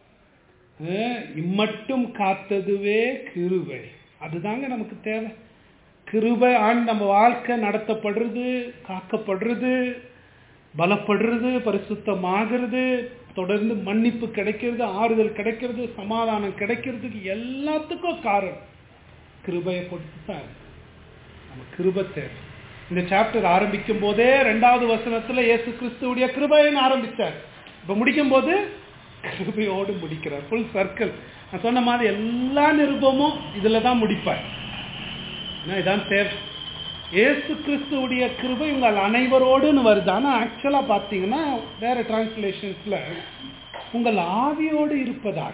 அஹ், இம்மட்டும் காத்ததுவே கிருபை அதுதாங்க நமக்கு தேவை கிருபை ஆண்டு நம்ம வாழ்க்கை நடத்தப்படுறது காக்கப்படுறது பலப்படுறது பரிசுத்தமாகிறது தொடர்ந்து மன்னிப்பு கிடைக்கிறது ஆறுதல் கிடைக்கிறது சமாதானம் கிடைக்கிறதுக்கு எல்லாத்துக்கும் காரணம் கிருபையை பொறுத்து தான் இருக்கு. நம்ம கிருபை தேவை இந்த சாப்டர் ஆரம்பிக்கும் போதே ரெண்டாவது வசனத்துல இயேசு கிறிஸ்துவுடைய கிருபைன்னு ஆரம்பிச்சார் இப்ப முடிக்கும் போது கிருபையோடு முடிக்கிறார் ஃபுல் சர்க்கிள் நான் சொன்ன மாதிரி எல்லா நிருபமும் இதுல தான் முடிப்பார் ஏன்னா இதான் தேவை இயேசு கிறிஸ்துவுடைய கிருபை உங்கள் அனைவரோடுன்னு வருது ஆனா ஆக்சுவலா பார்த்தீங்கன்னா வேற டிரான்ஸ்லேஷன்ஸ்ல உங்கள் ஆவியோடு இருப்பதாக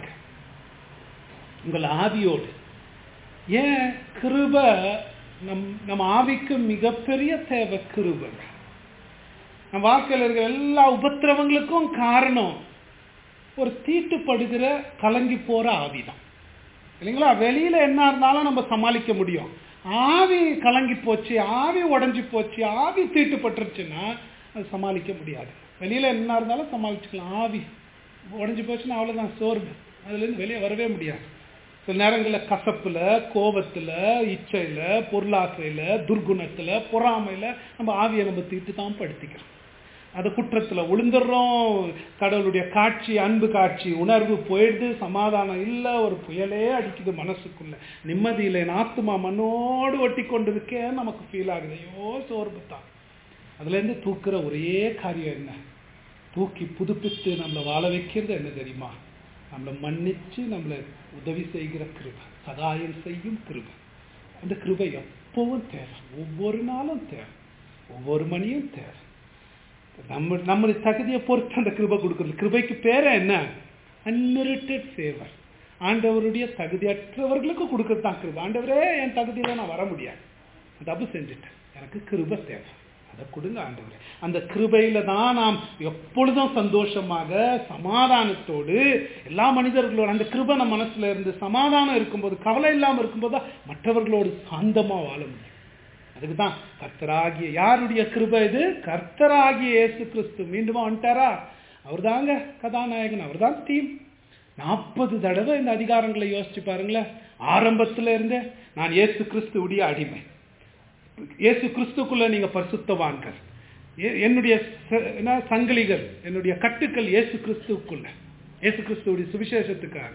உங்கள் ஆவியோடு ஏன் கிருபை நம் நம்ம ஆவிக்கு மிகப்பெரிய தேவை கிருபை நம்ம வாழ்க்கையில் இருக்கிற எல்லா உபத்திரவங்களுக்கும் காரணம் ஒரு தீட்டுப்படுகிற கலங்கி போற ஆவிதான் இல்லைங்களா வெளியில என்ன இருந்தாலும் நம்ம சமாளிக்க முடியும் ஆவி கலங்கி போச்சு ஆவி உடைஞ்சு போச்சு ஆவி தீட்டுப்பட்டுருச்சுன்னா அது சமாளிக்க முடியாது வெளியில என்ன இருந்தாலும் சமாளிச்சுக்கலாம் ஆவி உடைஞ்சு போச்சுன்னா அவ்வளவுதான் சோர்வு அதுல இருந்து வெளியே வரவே முடியாது சில நேரங்களில் கசப்புல கோபத்துல இச்சையில பொருளாசையில துர்குணத்துல பொறாமையில நம்ம ஆவியை நம்ம தீட்டு தான் படுத்திக்கிறோம் அது குற்றத்துல விழுந்துடுறோம் கடவுளுடைய காட்சி அன்பு காட்சி உணர்வு போயிடுது சமாதானம் இல்லை ஒரு புயலே அடிக்குது மனசுக்குள்ள நிம்மதியில என் ஆத்துமா மண்ணோடு ஒட்டி கொண்டு இருக்கே நமக்கு ஃபீல் ஆகுது ஐயோ சோர்வு தான் அதுல இருந்து தூக்குற ஒரே காரியம் என்ன தூக்கி புதுப்பித்து நம்மளை வாழ வைக்கிறது என்ன தெரியுமா நம்மளை மன்னிச்சு நம்மளை உதவி செய்கிற கிருபை சகாயம் செய்யும் கிருபை அந்த கிருபை எப்பவும் தேவை ஒவ்வொரு நாளும் தேவை ஒவ்வொரு மணியும் தேவை நம்ம நம்மளுடைய தகுதியை பொறுத்து அந்த கிருபை கொடுக்குறது கிருபைக்கு பேரே என்ன அன்மெரிட்டட் ஃபேவர் ஆண்டவருடைய தகுதியற்றவர்களுக்கு கொடுக்கறது தான் கிருபை ஆண்டவரே என் தகுதியில நான் வர முடியாது தப்பு செஞ்சுட்டேன் எனக்கு கிருபை தேவை அதை கொடுங்க ஆண்டவரே அந்த கிருபையில தான் நாம் எப்பொழுதும் சந்தோஷமாக சமாதானத்தோடு எல்லா மனிதர்களோட அந்த கிருபை நம்ம மனசுல இருந்து சமாதானம் இருக்கும்போது கவலை இல்லாம இருக்கும்போது தான் மற்றவர்களோடு சாந்தமா வாழ முடியும் அதுக்கு தான் கர்த்தராகிய யாருடைய கிருபை இது கர்த்தராகிய இயேசு கிறிஸ்து மீண்டும் வந்துட்டாரா அவர் தாங்க கதாநாயகன் அவர் தான் தீம் நாற்பது தடவை இந்த அதிகாரங்களை யோசிச்சு பாருங்களேன் ஆரம்பத்துல இருந்தே நான் இயேசு கிறிஸ்துவுடைய அடிமை இயேசு கிறிஸ்துக்குள்ள நீங்க பரிசுத்தவான்கள் எ- என்னுடைய ச- என்ன, சங்கிலிகள் என்னுடைய கட்டுக்கள் இயேசு கிறிஸ்துவுக்குள்ள இயேசு கிறிஸ்துவுடைய சுவிசேஷத்துக்காக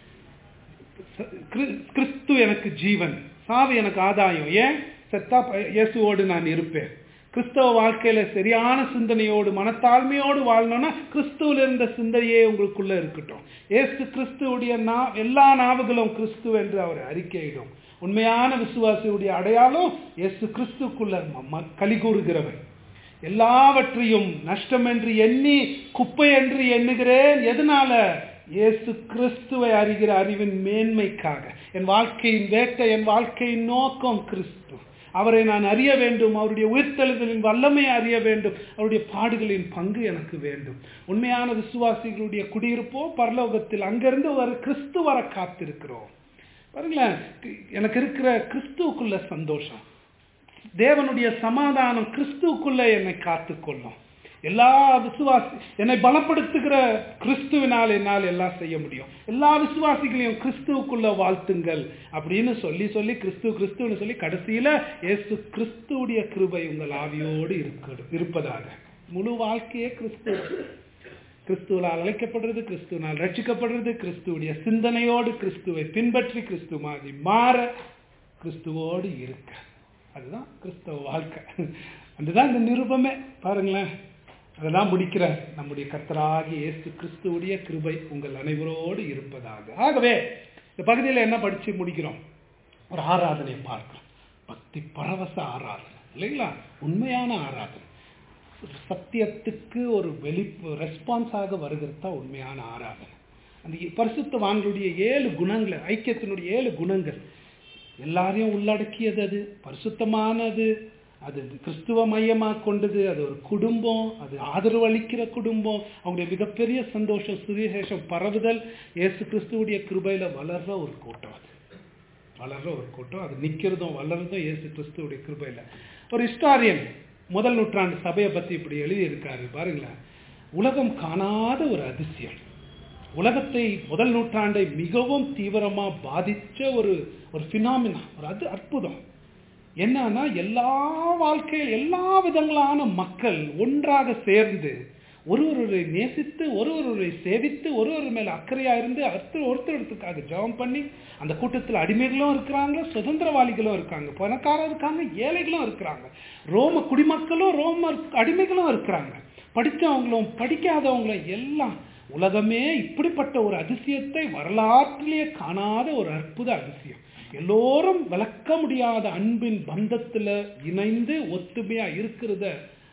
ச- கிறிஸ்- கிறிஸ்து எனக்கு ஜீவன் சாவு எனக்கு ஆதாயம் ஏன் செத்தா ப- இயேசுவோடு நான் இருப்பேன் கிறிஸ்தவ வாழ்க்கையில சரியான சிந்தனையோடு மனத்தாழ்மையோடு வாழணும்னா கிறிஸ்துவில் இருந்த சிந்தையே உங்களுக்குள்ள இருக்கட்டும் இயேசு கிறிஸ்துவுடைய நா எல்லா நாவுகளும் கிறிஸ்து என்று அவர் அறிக்கையிடும் உண்மையான விசுவாசியுடைய அடையாளம் இயேசு கிறிஸ்துக்குள்ள ம- ம- களி கூறுகிறவன் எல்லாவற்றையும் நஷ்டம் என்று எண்ணி குப்பை என்று எண்ணுகிறேன் எதனால இயேசு கிறிஸ்துவை அறிகிற அறிவின் மேன்மைக்காக என் வாழ்க்கையின் வேட்டை என் வாழ்க்கையின் நோக்கம் கிறிஸ்து அவரை நான் அறிய வேண்டும் அவருடைய உயிர்த்தெழுதலின் வல்லமையை அறிய வேண்டும் அவருடைய பாடுகளின் பங்கு எனக்கு வேண்டும் உண்மையான விசுவாசிகளுடைய குடியிருப்போ பரலோகத்தில் அங்கிருந்து ஒரு கிறிஸ்து வர காத்திருக்கிறோம் பாருங்களேன் எனக்கு இருக்கிற கிறிஸ்துவுக்குள்ள சந்தோஷம் தேவனுடைய சமாதானம் கிறிஸ்துவுக்குள்ள என்னை காத்துக்கொள்ளும் எல்லா விசுவாசி என்னை பலப்படுத்துகிற கிறிஸ்துவினால் என்னால் எல்லாம் செய்ய முடியும் எல்லா விசுவாசிகளையும் கிறிஸ்துவுக்குள்ள வாழ்த்துங்கள் அப்படின்னு சொல்லி சொல்லி கிறிஸ்து கிறிஸ்துன்னு சொல்லி கடைசியில இயேசு கிறிஸ்துவுடைய கிருபை உங்கள் ஆவியோடு இருக்க இருப்பதாக முழு வாழ்க்கையே கிறிஸ்து கிறிஸ்துவனால் அழைக்கப்படுறது கிறிஸ்துவனால் ரட்சிக்கப்படுறது கிறிஸ்துவுடைய சிந்தனையோடு கிறிஸ்துவை பின்பற்றி கிறிஸ்து மாதிரி மாற கிறிஸ்துவோடு இருக்க அதுதான் கிறிஸ்தவ வாழ்க்கை அதுதான் இந்த நிருபமே பாருங்களேன் அதெல்லாம் முடிக்கிற நம்முடைய கர்த்தராகிய இயேசு கிறிஸ்துவுடைய கிருபை உங்கள் அனைவரோடு இருப்பதாக ஆகவே இந்த பகுதியில் என்ன படிச்சு முடிக்கிறோம் ஒரு ஆராதனையை பார்க்கிறோம் பக்தி பரவச ஆராதனை இல்லைங்களா உண்மையான ஆராதனை சத்தியத்துக்கு ஒரு வெளிப்பு ரெஸ்பான்ஸாக வருகிறது தான் உண்மையான ஆராதனை அந்த பரிசுத்தவான்களுடைய ஏழு குணங்களை ஐக்கியத்தினுடைய ஏழு குணங்கள் எல்லாரையும் உள்ளடக்கியது அது பரிசுத்தமானது அது கிறிஸ்துவ மையமாக கொண்டது அது ஒரு குடும்பம் அது ஆதரவு அளிக்கிற குடும்பம் அவங்களுடைய மிகப்பெரிய சந்தோஷம் சுவிசேஷம் பரவுதல் இயேசு கிறிஸ்துவுடைய கிருபையில வளர்ற ஒரு கூட்டம் அது வளர்ற ஒரு கூட்டம் அது நிக்கிறதும் வளர்றதும் இயேசு கிறிஸ்துவுடைய கிருபையில ஒரு ஹிஸ்டாரியன் முதல் நூற்றாண்டு சபையை பத்தி இப்படி எழுதி இருக்காரு பாருங்களேன் உலகம் காணாத ஒரு அதிசயம் உலகத்தை முதல் நூற்றாண்டை மிகவும் தீவிரமா பாதிச்ச ஒரு ஒரு பினாமினா ஒரு அது அற்புதம் என்னன்னா எல்லா வாழ்க்கையில் எல்லா விதங்களான மக்கள் ஒன்றாக சேர்ந்து ஒருவரை நேசித்து ஒருவரை சேவித்து ஒருவர் மேல அக்கறையா இருந்து ஒருத்தர் ஒருத்தருக்காக ஜெபம் பண்ணி அந்த கூட்டத்தில் அடிமைகளும் இருக்கிறாங்க சுதந்திரவாளிகளும் இருக்காங்க பணக்காரர் இருக்காங்க ஏழைகளும் இருக்கிறாங்க ரோம குடிமக்களும் ரோம அடிமைகளும் இருக்கிறாங்க படித்தவங்களும் படிக்காதவங்களும் எல்லாம் உலகமே இப்படிப்பட்ட ஒரு அதிசயத்தை வரலாற்றிலேயே காணாத ஒரு அற்புத அதிசயம் எல்லோரும் விளக்க முடியாத அன்பின் பந்தத்துல இணைந்து ஒத்துமையா இருக்கிறத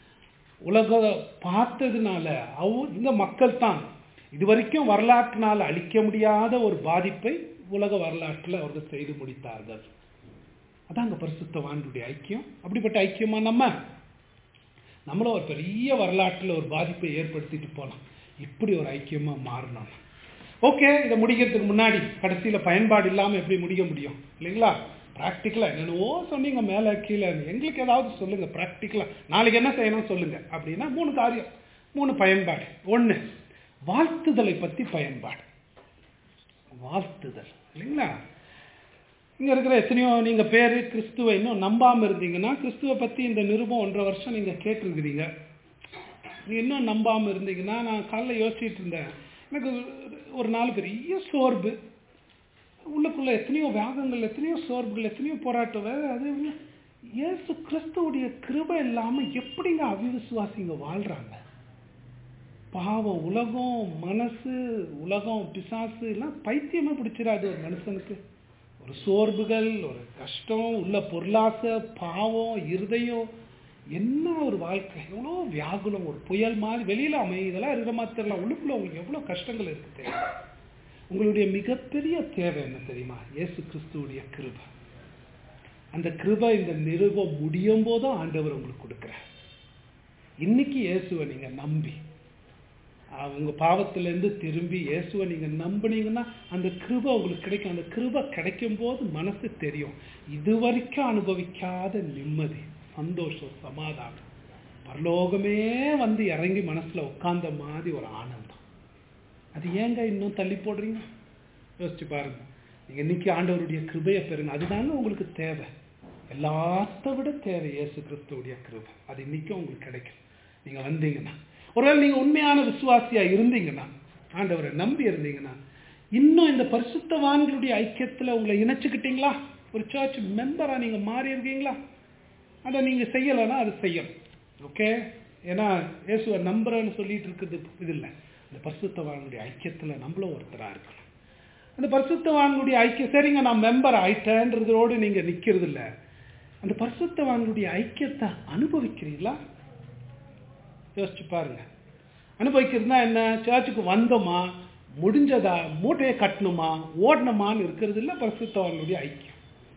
உலக பார்த்ததுனால அவ இந்த மக்கள் தான் இது வரைக்கும் வரலாற்றினால் அழிக்க முடியாத ஒரு பாதிப்பை உலக வரலாற்றில் அவர்கள் செய்து முடித்தார்கள் அதாங்க பரிசுத்தவானுடைய ஐக்கியம் அப்படிப்பட்ட ஐக்கியமா நம்ம நம்மளும் ஒரு பெரிய வரலாற்றில் ஒரு பாதிப்பை ஏற்படுத்திட்டு போகலாம் இப்படி ஒரு ஐக்கியமா மாறணும் ஓகே இதை முடிக்கிறதுக்கு முன்னாடி கடைசியில பயன்பாடு இல்லாம எப்படி முடிக்க முடியும் இல்லைங்களா ப்ராக்டிக்கலா என்னென்னவோ சொன்னீங்க மேல கீழே எங்களுக்கு ஏதாவது சொல்லுங்க ப்ராக்டிக்கலா நாளைக்கு என்ன செய்யணும் சொல்லுங்க அப்படின்னா மூணு காரியம் மூணு பயன்பாடு ஒண்ணு வாழ்த்துதலை பத்தி பயன்பாடு வாழ்த்துதல் இல்லைங்களா இங்க இருக்கிற எத்தனையோ நீங்க பேரு கிறிஸ்துவை இன்னும் நம்பாம இருந்தீங்கன்னா கிறிஸ்துவை பத்தி இந்த நிருபம் ஒன்றரை வருஷம் நீங்க கேட்டிருக்கிறீங்க நீ இன்னும் நம்பாம இருந்தீங்கன்னா நான் காலைல யோசிச்சுட்டு இருந்தேன் எனக்கு ஒரு நாள் பெரிய சோர்வு உள்ளுக்குள்ள எத்தனையோ வேகங்கள் எத்தனையோ சோர்வுகள் எத்தனையோ போராட்டம் வேற அது இயேசு கிறிஸ்துவுடைய கிருபை இல்லாம எப்படிங்க அவிவிசுவாசிங்க வாழ்றாங்க பாவம் உலகம் மனசு உலகம் பிசாசு எல்லாம் பைத்தியமே பிடிச்சிடாது ஒரு மனுஷனுக்கு ஒரு சோர்வுகள் ஒரு கஷ்டம் உள்ள பொருளாசை பாவம் இருதயம் என்ன ஒரு வாழ்க்கை எவ்வளோ வியாகுலம் ஒரு புயல் மாதிரி வெளியில அமை இதெல்லாம் இருக்கிற மாதிரி தெரியல உள்ளுக்குள்ள உங்களுக்கு எவ்வளோ கஷ்டங்கள் இருக்கு தெரியும் உங்களுடைய மிகப்பெரிய தேவை என்ன தெரியுமா இயேசு கிறிஸ்துவுடைய கிருபை அந்த கிருபை இந்த நிருபம் முடியும் போதும் ஆண்டவர் உங்களுக்கு கொடுக்குறார் இன்னைக்கு இயேசுவை நீங்க நம்பி அவங்க பாவத்திலேருந்து திரும்பி இயேசுவை நீங்க நம்புனீங்கன்னா அந்த கிருபை உங்களுக்கு கிடைக்கும் அந்த கிருபை கிடைக்கும் போது மனசு தெரியும் இதுவரைக்கும் அனுபவிக்காத நிம்மதி சந்தோஷம் சமாதானம் பரலோகமே வந்து இறங்கி மனசுல உட்கார்ந்த மாதிரி ஒரு ஆனந்தம் அது ஏங்க இன்னும் தள்ளி போடுறீங்க யோசிச்சு பாருங்க நீங்க இன்னைக்கு ஆண்டவருடைய கிருபையை பெறுங்க அதுதாங்க உங்களுக்கு தேவை எல்லாத்த விட தேவை இயேசு கிறிஸ்துவுடைய கிருபை அது இன்னைக்கும் உங்களுக்கு கிடைக்கும் நீங்க வந்தீங்கன்னா ஒருவேளை நீங்க உண்மையான விசுவாசியா இருந்தீங்கன்னா ஆண்டவரை நம்பி இருந்தீங்கன்னா இன்னும் இந்த பரிசுத்தவான்களுடைய ஐக்கியத்துல உங்களை இணைச்சுக்கிட்டீங்களா ஒரு சர்ச் மெம்பரா நீங்க மாறி இருக்கீங்களா அதை நீங்க செய்யலைன்னா அது செய்யணும் ஓகே ஏன்னா இயேசுவை நம்புறேன்னு சொல்லிட்டு இருக்குது இது இல்லை இந்த பரிசுத்தவான்களுடைய ஐக்கியத்துல நம்மளும் ஒருத்தரா இருக்கணும் அந்த பரிசுத்தவான்களுடைய ஐக்கியம் சரிங்க நான் மெம்பர் ஆயிட்டேன்றதோடு நீங்க நிக்கிறது இல்ல அந்த பரிசுத்தவான்களுடைய ஐக்கியத்தை அனுபவிக்கிறீங்களா யோசிச்சு பாருங்க அனுபவிக்கிறதுனா என்ன சர்ச்சுக்கு வந்தோமா முடிஞ்சதா மூட்டையை கட்டணுமா ஓடணுமான்னு இருக்கிறது இல்லை பரிசுத்தவான்களுடைய ஐக்கியம்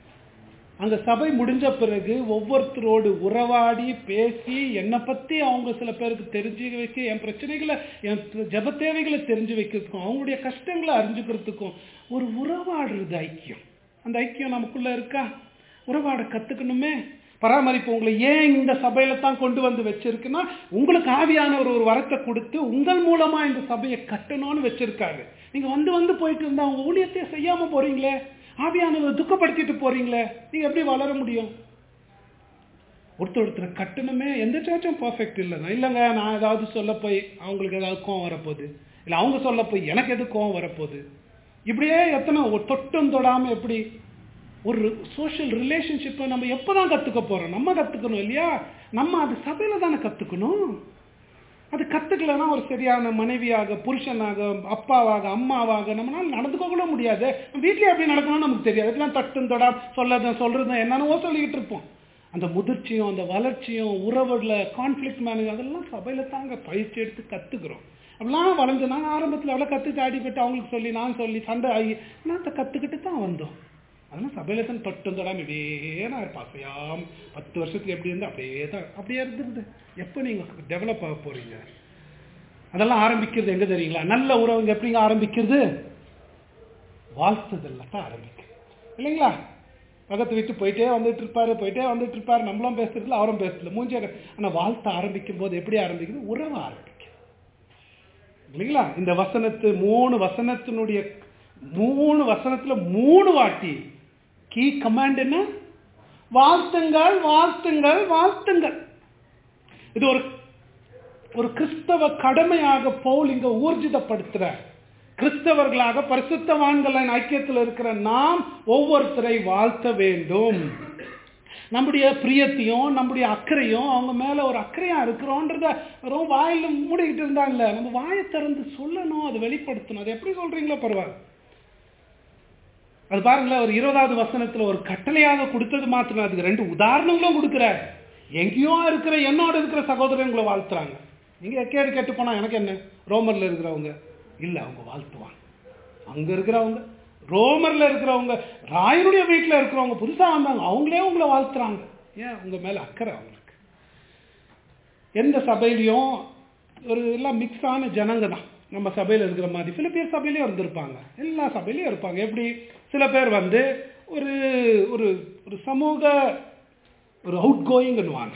அங்க சபை முடிஞ்ச பிறகு ஒவ்வொருத்தரோடு உறவாடி பேசி என்னை பத்தி அவங்க சில பேருக்கு தெரிஞ்சு வைக்க என் பிரச்சனைகளை என் ஜப தேவைகளை தெரிஞ்சு வைக்கிறதுக்கும் அவங்களுடைய கஷ்டங்களை அறிஞ்சுக்கிறதுக்கும் ஒரு உறவாடுறது ஐக்கியம் அந்த ஐக்கியம் நமக்குள்ள இருக்கா உறவாட கத்துக்கணுமே பராமரிப்பு உங்களை ஏன் இந்த சபையில தான் கொண்டு வந்து வச்சிருக்குன்னா உங்களுக்கு ஆவியானவர் ஒரு வரத்தை கொடுத்து உங்கள் மூலமா இந்த சபையை கட்டணும்னு வச்சிருக்காரு நீங்க வந்து வந்து போயிட்டு இருந்தா உங்க ஊழியத்தையே செய்யாம போறீங்களே ஆவியானவர் துக்கப்படுத்திட்டு போறீங்களே நீங்க எப்படி வளர முடியும் ஒருத்தர் ஒருத்தர் கட்டணுமே எந்த சர்ச்சும் பர்ஃபெக்ட் இல்லைங்க இல்லைங்க நான் ஏதாவது சொல்ல போய் அவங்களுக்கு ஏதாவது கோவம் வரப்போகுது இல்லை அவங்க சொல்ல போய் எனக்கு எது கோவம் வரப்போகுது இப்படியே எத்தனை ஒரு தொட்டும் தொடாம எப்படி ஒரு சோஷியல் ரிலேஷன்ஷிப்பை நம்ம எப்போதான் கற்றுக்க போறோம் நம்ம கற்றுக்கணும் இல்லையா நம்ம அது சபையில தானே கற்றுக்கணும் அது கத்துக்கலன்னா ஒரு சரியான மனைவியாக புருஷனாக அப்பாவாக அம்மாவாக நம்மளால நடந்துக்க கூட முடியாது வீட்லயே எப்படி நடக்கணும்னு நமக்கு தெரியாது அதுக்கெல்லாம் தட்டும் தொடா சொல்லதும் சொல்றதும் என்னென்னவோ சொல்லிக்கிட்டு இருப்போம் அந்த முதிர்ச்சியும் அந்த வளர்ச்சியும் உறவுல கான்ஃபிளிக் மேனேஜ் அதெல்லாம் சபையில தாங்க பயிற்சி எடுத்து கத்துக்கிறோம் அப்படிலாம் வளர்ந்து நாங்கள் ஆரம்பத்தில் எவ்வளோ கற்று தாடிப்பட்டு அவங்களுக்கு சொல்லி நான் சொல்லி சண்டை ஆகி நான் அதை கற்றுக்கிட்டு தான் வந்தோம் அதெல்லாம் சபையில தான் தொட்டும் தொடாம இப்படியே நான் இருப்பேன் அசையாம பத்து வருஷத்துக்கு எப்படி இருந்து அப்படியே தான் அப்படியே இருந்துருது எப்போ நீங்க டெவலப் ஆக போறீங்க அதெல்லாம் ஆரம்பிக்கிறது எங்க தெரியுங்களா நல்ல உறவுங்க எப்படிங்க ஆரம்பிக்கிறது வாழ்த்துதல்ல தான் ஆரம்பிக்கும் இல்லைங்களா பக்கத்து விட்டு போயிட்டே வந்துட்டு இருப்பாரு போயிட்டே வந்துட்டு இருப்பாரு நம்மளும் பேசுறதுல அவரும் பேசுறதுல மூஞ்சி ஆனா வாழ்த்த ஆரம்பிக்கும் போது எப்படி ஆரம்பிக்குது உறவு ஆரம்பிக்கும் இல்லைங்களா இந்த வசனத்து மூணு வசனத்தினுடைய மூணு வசனத்துல மூணு வாட்டி கீ கமாண்ட் என்ன வாழ்த்துங்கள் வாழ்த்துங்கள் வாழ்த்துங்கள் இது ஒரு ஒரு கிறிஸ்தவ கடமையாக பவுல் இங்க ஊர்ஜிதப்படுத்துற கிறிஸ்தவர்களாக பரிசுத்தவான்களின் ஐக்கியத்தில் இருக்கிற நாம் ஒவ்வொருத்தரை வாழ்த்த வேண்டும் நம்முடைய பிரியத்தையும் நம்முடைய அக்கறையும் அவங்க மேல ஒரு அக்கறையா இருக்கிறோன்றத வெறும் வாயில மூடிக்கிட்டு இருந்தா இல்ல நம்ம வாயை திறந்து சொல்லணும் அதை வெளிப்படுத்தணும் அது எப்படி சொல்றீங்களோ பரவாயில்ல அது பாருங்களேன் ஒரு இருபதாவது வசனத்துல ஒரு கட்டளையாக கொடுத்தது மாத்திரம் அதுக்கு ரெண்டு உதாரணங்களும் கொடுக்குறார் எங்கேயோ இருக்கிற என்னோட இருக்கிற சகோதரங்களை வாழ்த்துறாங்க நீங்க எக்கேடு கேட்டு போனா எனக்கு என்ன ரோமர்ல இருக்கிறவங்க இல்ல அவங்க வாழ்த்துவாங்க அங்க இருக்கிறவங்க ரோமர்ல இருக்கிறவங்க ராயனுடைய வீட்டுல இருக்கிறவங்க புதுசா வந்தாங்க அவங்களே உங்களை வாழ்த்துறாங்க ஏன் உங்க மேல அக்கறை அவங்களுக்கு எந்த சபையிலையும் ஒரு எல்லாம் மிக்ஸ் ஆன ஜனங்க தான் நம்ம சபையில இருக்கிற மாதிரி சில பேர் சபையிலயும் இருந்திருப்பாங்க எல்லா சபையிலயும் இருப்பாங்க எப்படி சில பேர் வந்து ஒரு ஒரு ஒரு சமூக ஒரு அவுட் கோயிங்னுவாங்க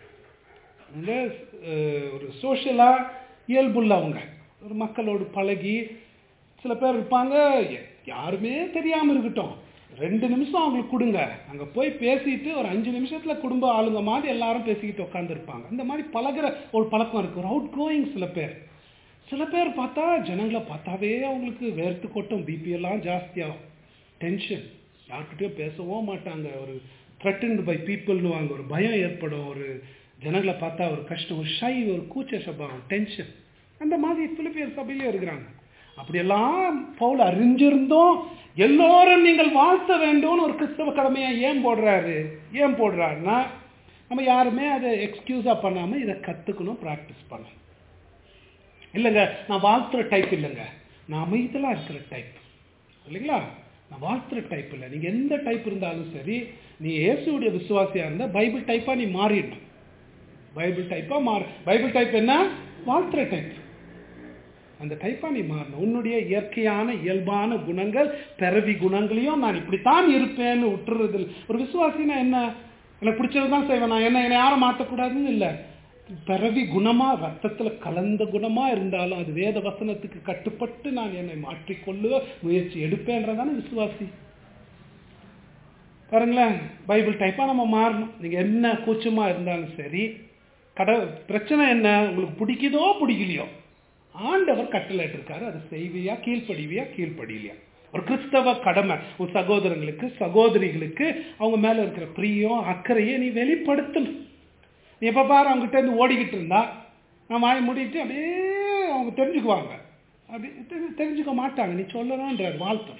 ஒரு சோஷியலா இயல்புள்ளவங்க ஒரு மக்களோடு பழகி சில பேர் இருப்பாங்க யாருமே தெரியாம இருக்கட்டும் ரெண்டு நிமிஷம் அவங்களுக்கு கொடுங்க அங்க போய் பேசிட்டு ஒரு அஞ்சு நிமிஷத்துல குடும்ப ஆளுங்க மாதிரி எல்லாரும் பேசிக்கிட்டு உட்காந்துருப்பாங்க இந்த மாதிரி பழகுற ஒரு பழக்கம் இருக்கு ஒரு அவுட் கோயிங் சில பேர் சில பேர் பார்த்தா ஜனங்களை பார்த்தாவே அவங்களுக்கு வேர்த்து கொட்டும் பிபி எல்லாம் ஜாஸ்தியாகும் டென்ஷன் யார்கிட்டயும் பேசவும் மாட்டாங்க ஒரு த்ரெட்டன்டு பை பீப்புள்னு வாங்க ஒரு பயம் ஏற்படும் ஒரு ஜனங்களை பார்த்தா ஒரு கஷ்டம் ஒரு ஷை ஒரு கூச்ச சபாவம் டென்ஷன் அந்த மாதிரி பிலிப்பியர் சபையிலே இருக்கிறாங்க அப்படியெல்லாம் பவுல் அறிஞ்சிருந்தோம் எல்லோரும் நீங்கள் வாழ்த்த வேண்டும்னு ஒரு கிறிஸ்தவ கடமையை ஏன் போடுறாரு ஏன் போடுறாருன்னா நம்ம யாருமே அதை எக்ஸ்கியூஸா பண்ணாம இதை கத்துக்கணும் ப்ராக்டிஸ் பண்ணணும் இல்லைங்க நான் வாழ்த்துற டைப் இல்லைங்க நான் அமைதலா இருக்கிற டைப் இல்லைங்களா நான் வாழ்த்துற டைப் இல்லை நீங்க எந்த டைப் இருந்தாலும் சரி நீ இயேசுடைய விசுவாசியா இருந்தா பைபிள் டைப்பா நீ மாறிடணும் பைபிள் டைப்பா மாறு பைபிள் டைப் என்ன வாழ்த்துற டைப் அந்த டைப்பா நீ மாறணும் உன்னுடைய இயற்கையான இயல்பான குணங்கள் பிறவி குணங்களையும் நான் இப்படித்தான் இருப்பேன்னு விட்டுறது இல்ல. ஒரு விசுவாசினா என்ன எனக்கு பிடிச்சது தான் செய்வேன் நான் என்ன என்னை யாரும் மாற்றக்கூடாதுன்னு இல்லை பிறவி குணமா ரத்தத்துல கலந்த குணமா இருந்தாலும் அது வேத வசனத்துக்கு கட்டுப்பட்டு நான் என்னை மாற்றிக்கொள்ள முயற்சி எடுப்பேன்றதானே விசுவாசி பாருங்களேன் பைபிள் டைப்பா நம்ம மாறணும் நீங்க என்ன கூச்சமா இருந்தாலும் சரி கட பிரச்சனை என்ன உங்களுக்கு பிடிக்குதோ பிடிக்கலையோ ஆண்டவர் கட்டளை இருக்காரு அதை செய்வியா கீழ்ப்படிவியா கீழ்ப்படியிலையா ஒரு கிறிஸ்தவ கடமை உன் சகோதரங்களுக்கு சகோதரிகளுக்கு அவங்க மேல இருக்கிற பிரியம் அக்கறையை நீ வெளிப்படுத்தணும் நீ எப்ப பாரு அவங்ககிட்ட இருந்து ஓடிக்கிட்டு இருந்தா நான் வாய் மூடிட்டு அப்படியே அவங்க தெரிஞ்சுக்குவாங்க அப்படி தெரி- தெரிஞ்சுக்க மாட்டாங்க நீ சொல்லணும்ன்றார் வாழ்த்தம்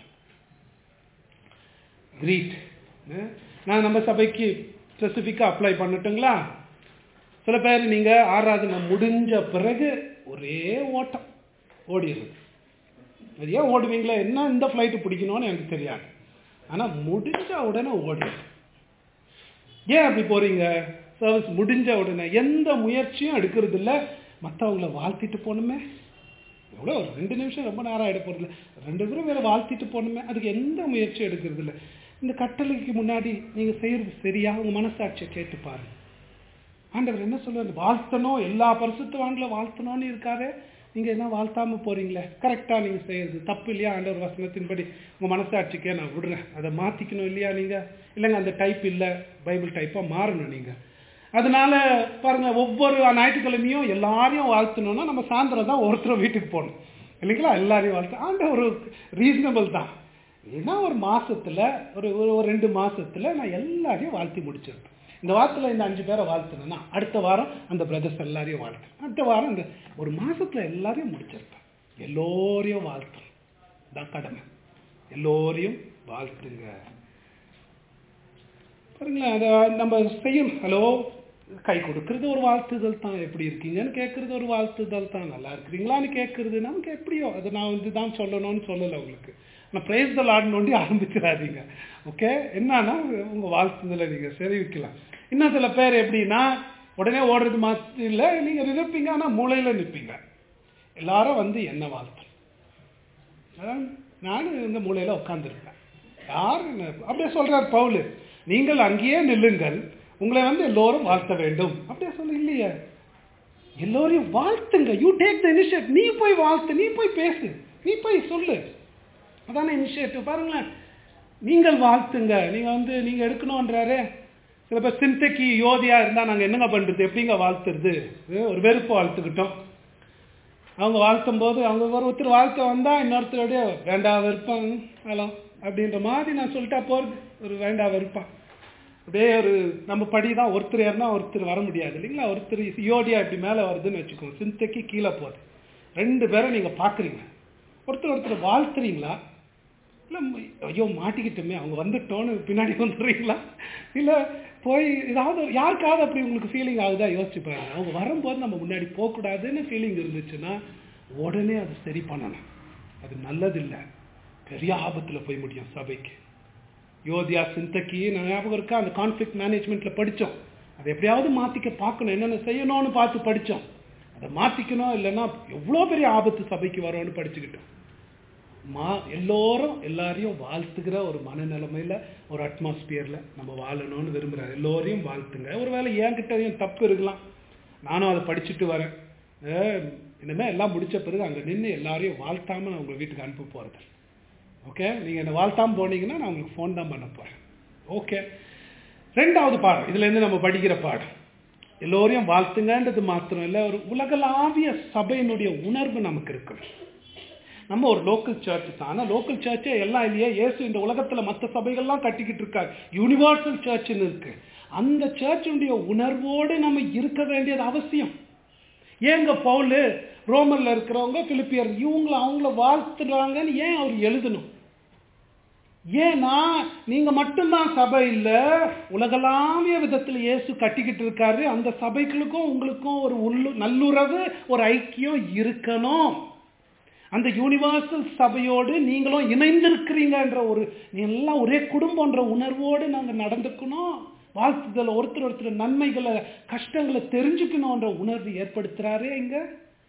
கிரீட் நான் நம்ம சபைக்கு ஸ்பெசிஃபிக்காக அப்ளை பண்ணட்டுங்களா சில பேர் நீங்க ஆராதனை முடிஞ்ச பிறகு ஒரே ஓட்டம் ஓடிடுறது அது ஏன் ஓடுவீங்களா என்ன இந்த ஃப்ளைட்டு பிடிக்கணும்னு எனக்கு தெரியாது ஆனா முடிஞ்ச உடனே ஓடிடுது ஏன் அப்படி போறீங்க சர்வீஸ் முடிஞ்ச உடனே எந்த முயற்சியும் எடுக்கிறது இல்ல மற்றவங்கள வாழ்த்திட்டு போகணுமே எவ்வளோ ஒரு ரெண்டு நிமிஷம் ரொம்ப நேரம் ஆகிட போகிறது ரெண்டு பேரும் வேற வாழ்த்திட்டு போகணுமே அதுக்கு எந்த முயற்சியும் எடுக்கிறது இல்ல இந்த கட்டளைக்கு முன்னாடி நீங்க செய்யறது சரியா உங்க மனசாட்சியை கேட்டு பாருங்க ஆண்டவர் என்ன சொல்லுவாரு வாழ்த்தணும் எல்லா பரிசுத்தவான்களை வாழ்த்தணும்னு இருக்காரு நீங்க என்ன வாழ்த்தாம போறீங்களே கரெக்டா நீங்க செய்யறது தப்பு இல்லையா ஆண்டவர் வசனத்தின்படி உங்க மனசாட்சிக்கே நான் விடுறேன் அதை மாத்திக்கணும் இல்லையா நீங்க இல்லைங்க அந்த டைப் இல்ல பைபிள் டைப்பா மாறணும் நீங்க அதனால பாருங்க ஒவ்வொரு ஞாயிற்றுக்கிழமையும் எல்லாரையும் வாழ்த்தணும்னா நம்ம சாயந்தரம் தான் ஒருத்தர் வீட்டுக்கு போகணும் இல்லைங்களா எல்லாரையும் வாழ்த்து ஆண்ட ஒரு ரீசனபிள் தான் ஏன்னா ஒரு மாசத்துல ஒரு ஒரு ஒரு ரெண்டு மாசத்துல நான் எல்லாரையும் வாழ்த்தி முடிச்சிருப்பேன் இந்த வாரத்துல இந்த அஞ்சு பேரை வாழ்த்துனேன்னா அடுத்த வாரம் அந்த பிரதர்ஸ் எல்லாரையும் வாழ்த்தேன் அடுத்த வாரம் இந்த ஒரு மாசத்துல எல்லாரையும் முடிச்சிருப்பேன் எல்லோரையும் வாழ்த்தணும் தான் கடமை எல்லோரையும் வாழ்த்துங்க பாருங்களேன் அதை நம்ம செய்யணும் ஹலோ கை கொடுக்கறது ஒரு வாழ்த்துதல் தான் எப்படி இருக்கீங்கன்னு கேட்கறது ஒரு வாழ்த்துதல் தான் நல்லா இருக்கிறீங்களான்னு கேட்கறது நமக்கு எப்படியோ அது நான் வந்து தான் சொல்லணும்னு சொல்லலை உங்களுக்கு நான் பிரைஸ் த லாட் நோண்டி ஆரம்பிச்சிடாதீங்க ஓகே என்னன்னா உங்க வாழ்த்துதலை நீங்க தெரிவிக்கலாம் இன்னும் சில பேர் எப்படின்னா உடனே ஓடுறது மாத்தி இல்லை நீங்க நிற்பீங்க ஆனா மூளையில நிற்பீங்க எல்லாரும் வந்து என்ன வாழ்த்தணும் அதான் நானும் இந்த மூலையில உட்கார்ந்துருப்பேன் யாரு என்ன- அப்படியே சொல்றார் பவுல் நீங்கள் அங்கேயே நில்லுங்கள் உங்களை வந்து எல்லோரும் வாழ்த்த வேண்டும் அப்படியே சொல்ல இல்லையே எல்லோரையும் வாழ்த்துங்க யூ டேக் த இனிஷியேட் நீ போய் வாழ்த்து நீ போய் பேசு நீ போய் சொல்லு அதானே இனிஷியேட்டிவ் பாருங்களேன் நீங்கள் வாழ்த்துங்க நீங்க வந்து நீங்க எடுக்கணும்ன்றாரு சில பேர் சிந்தக்கி யோதியா இருந்தா நாங்க என்னங்க பண்றது எப்படிங்க வாழ்த்துறது இது ஒரு வெறுப்பு வாழ்த்துக்கிட்டோம் அவங்க வாழ்த்தும் போது அவங்க ஒரு ஒருத்தர் வாழ்த்த வந்தா இன்னொருத்தருடைய வேண்டா வெறுப்பாங்க ஹலோ அப்படின்ற மாதிரி நான் சொல்லிட்டா போறது ஒரு வேண்டா வெறுப்பான் அப்படியே ஒரு நம்ம படி தான் ஒருத்தர் ஏறினா ஒருத்தர் வர முடியாது இல்லைங்களா ஒருத்தர் யோடியா இப்படி மேலே வருதுன்னு வச்சுக்கோங்க சிந்தைக்கு கீழே போகுது ரெண்டு பேரை நீங்க பாக்குறீங்க ஒருத்தர் ஒருத்தர் வாழ்த்துறீங்களா இல்லை ஐயோ மாட்டிக்கிட்டோமே அவங்க வந்துட்டோன்னு பின்னாடி வந்துடுறீங்களா இல்லை போய் ஏதாவது யாருக்காவது அப்படி உங்களுக்கு ஃபீலிங் ஆகுதா யோசிச்சு பாருங்க அவங்க வரும்போது நம்ம முன்னாடி போகக்கூடாதுன்னு ஃபீலிங் இருந்துச்சுன்னா உடனே அது சரி பண்ணணும் அது நல்லதில்லை பெரிய ஆபத்துல போய் முடியும் சபைக்கு யோதியா சிந்தக்கி நான் ஞாபகம் இருக்கா அந்த கான்ஃப்ளிக்ட் மேனேஜ்மெண்ட்ல படிச்சோம் அதை எப்படியாவது மாத்திக்க பார்க்கணும் என்னென்ன செய்யணும்னு பார்த்து படிச்சோம் அதை மாத்திக்கணும் இல்லைன்னா எவ்வளோ பெரிய ஆபத்து சபைக்கு வரும்னு படிச்சுக்கிட்டோம் மா எல்லோரும் எல்லாரையும் வாழ்த்துகிற ஒரு மனநிலைமையில ஒரு அட்மாஸ்பியர்ல நம்ம வாழணும்னு விரும்புறாரு எல்லோரையும் வாழ்த்துங்க ஒருவேளை என்கிட்டயும் தப்பு இருக்கலாம் நானும் அதை படிச்சுட்டு வரேன் அஹ் இனிமே எல்லாம் முடிச்ச பிறகு அங்க நின்று எல்லாரையும் வாழ்த்தாம நான் உங்க வீட்டுக்கு அனுப்ப போறது ஓகே நீங்கள் என்னை வாழ்த்தாம போனீங்கன்னா நான் உங்களுக்கு ஃபோன் தான் பண்ண போகிறேன் ஓகே ரெண்டாவது பாடம் இதுலேருந்து நம்ம படிக்கிற பாடம் எல்லோரையும் வாழ்த்துங்கன்றது மாத்திரம் இல்லை ஒரு உலகளாவிய சபையினுடைய உணர்வு நமக்கு இருக்கணும் நம்ம ஒரு லோக்கல் சர்ச் தான் ஆனால் லோக்கல் சர்ச்சே எல்லாம் இல்லையே இயேசு இந்த உலகத்தில் மற்ற சபைகள்லாம் கட்டிக்கிட்டு இருக்காரு யூனிவர்சல் சர்ச்னு இருக்கு அந்த சர்ச்சுடைய உணர்வோடு நம்ம இருக்க வேண்டியது அவசியம் ஏங்க பவுல் ரோமன்ல இருக்கிறவங்க பிலிப்பியர் இவங்கள அவங்கள வாழ்த்துறாங்கன்னு ஏன் அவர் எழுதணும் ஏன்னா நீங்க மட்டும்தான் சபை இல்ல உலகளாவிய விதத்தில் இயேசு கட்டிக்கிட்டு இருக்காரு அந்த சபைகளுக்கும் உங்களுக்கும் ஒரு உள்ளு நல்லுறவு ஒரு ஐக்கியம் இருக்கணும் அந்த யூனிவர்சல் சபையோடு நீங்களும் இணைந்திருக்கிறீங்கன்ற ஒரு நீ எல்லாம் ஒரே குடும்பம்ன்ற உணர்வோடு நாங்கள் நடந்துக்கணும் வாழ்த்துதல் ஒருத்தர் ஒருத்தர் நன்மைகளை கஷ்டங்களை தெரிஞ்சுக்கணுன்ற உணர்வு ஏற்படுத்துறாரே இங்க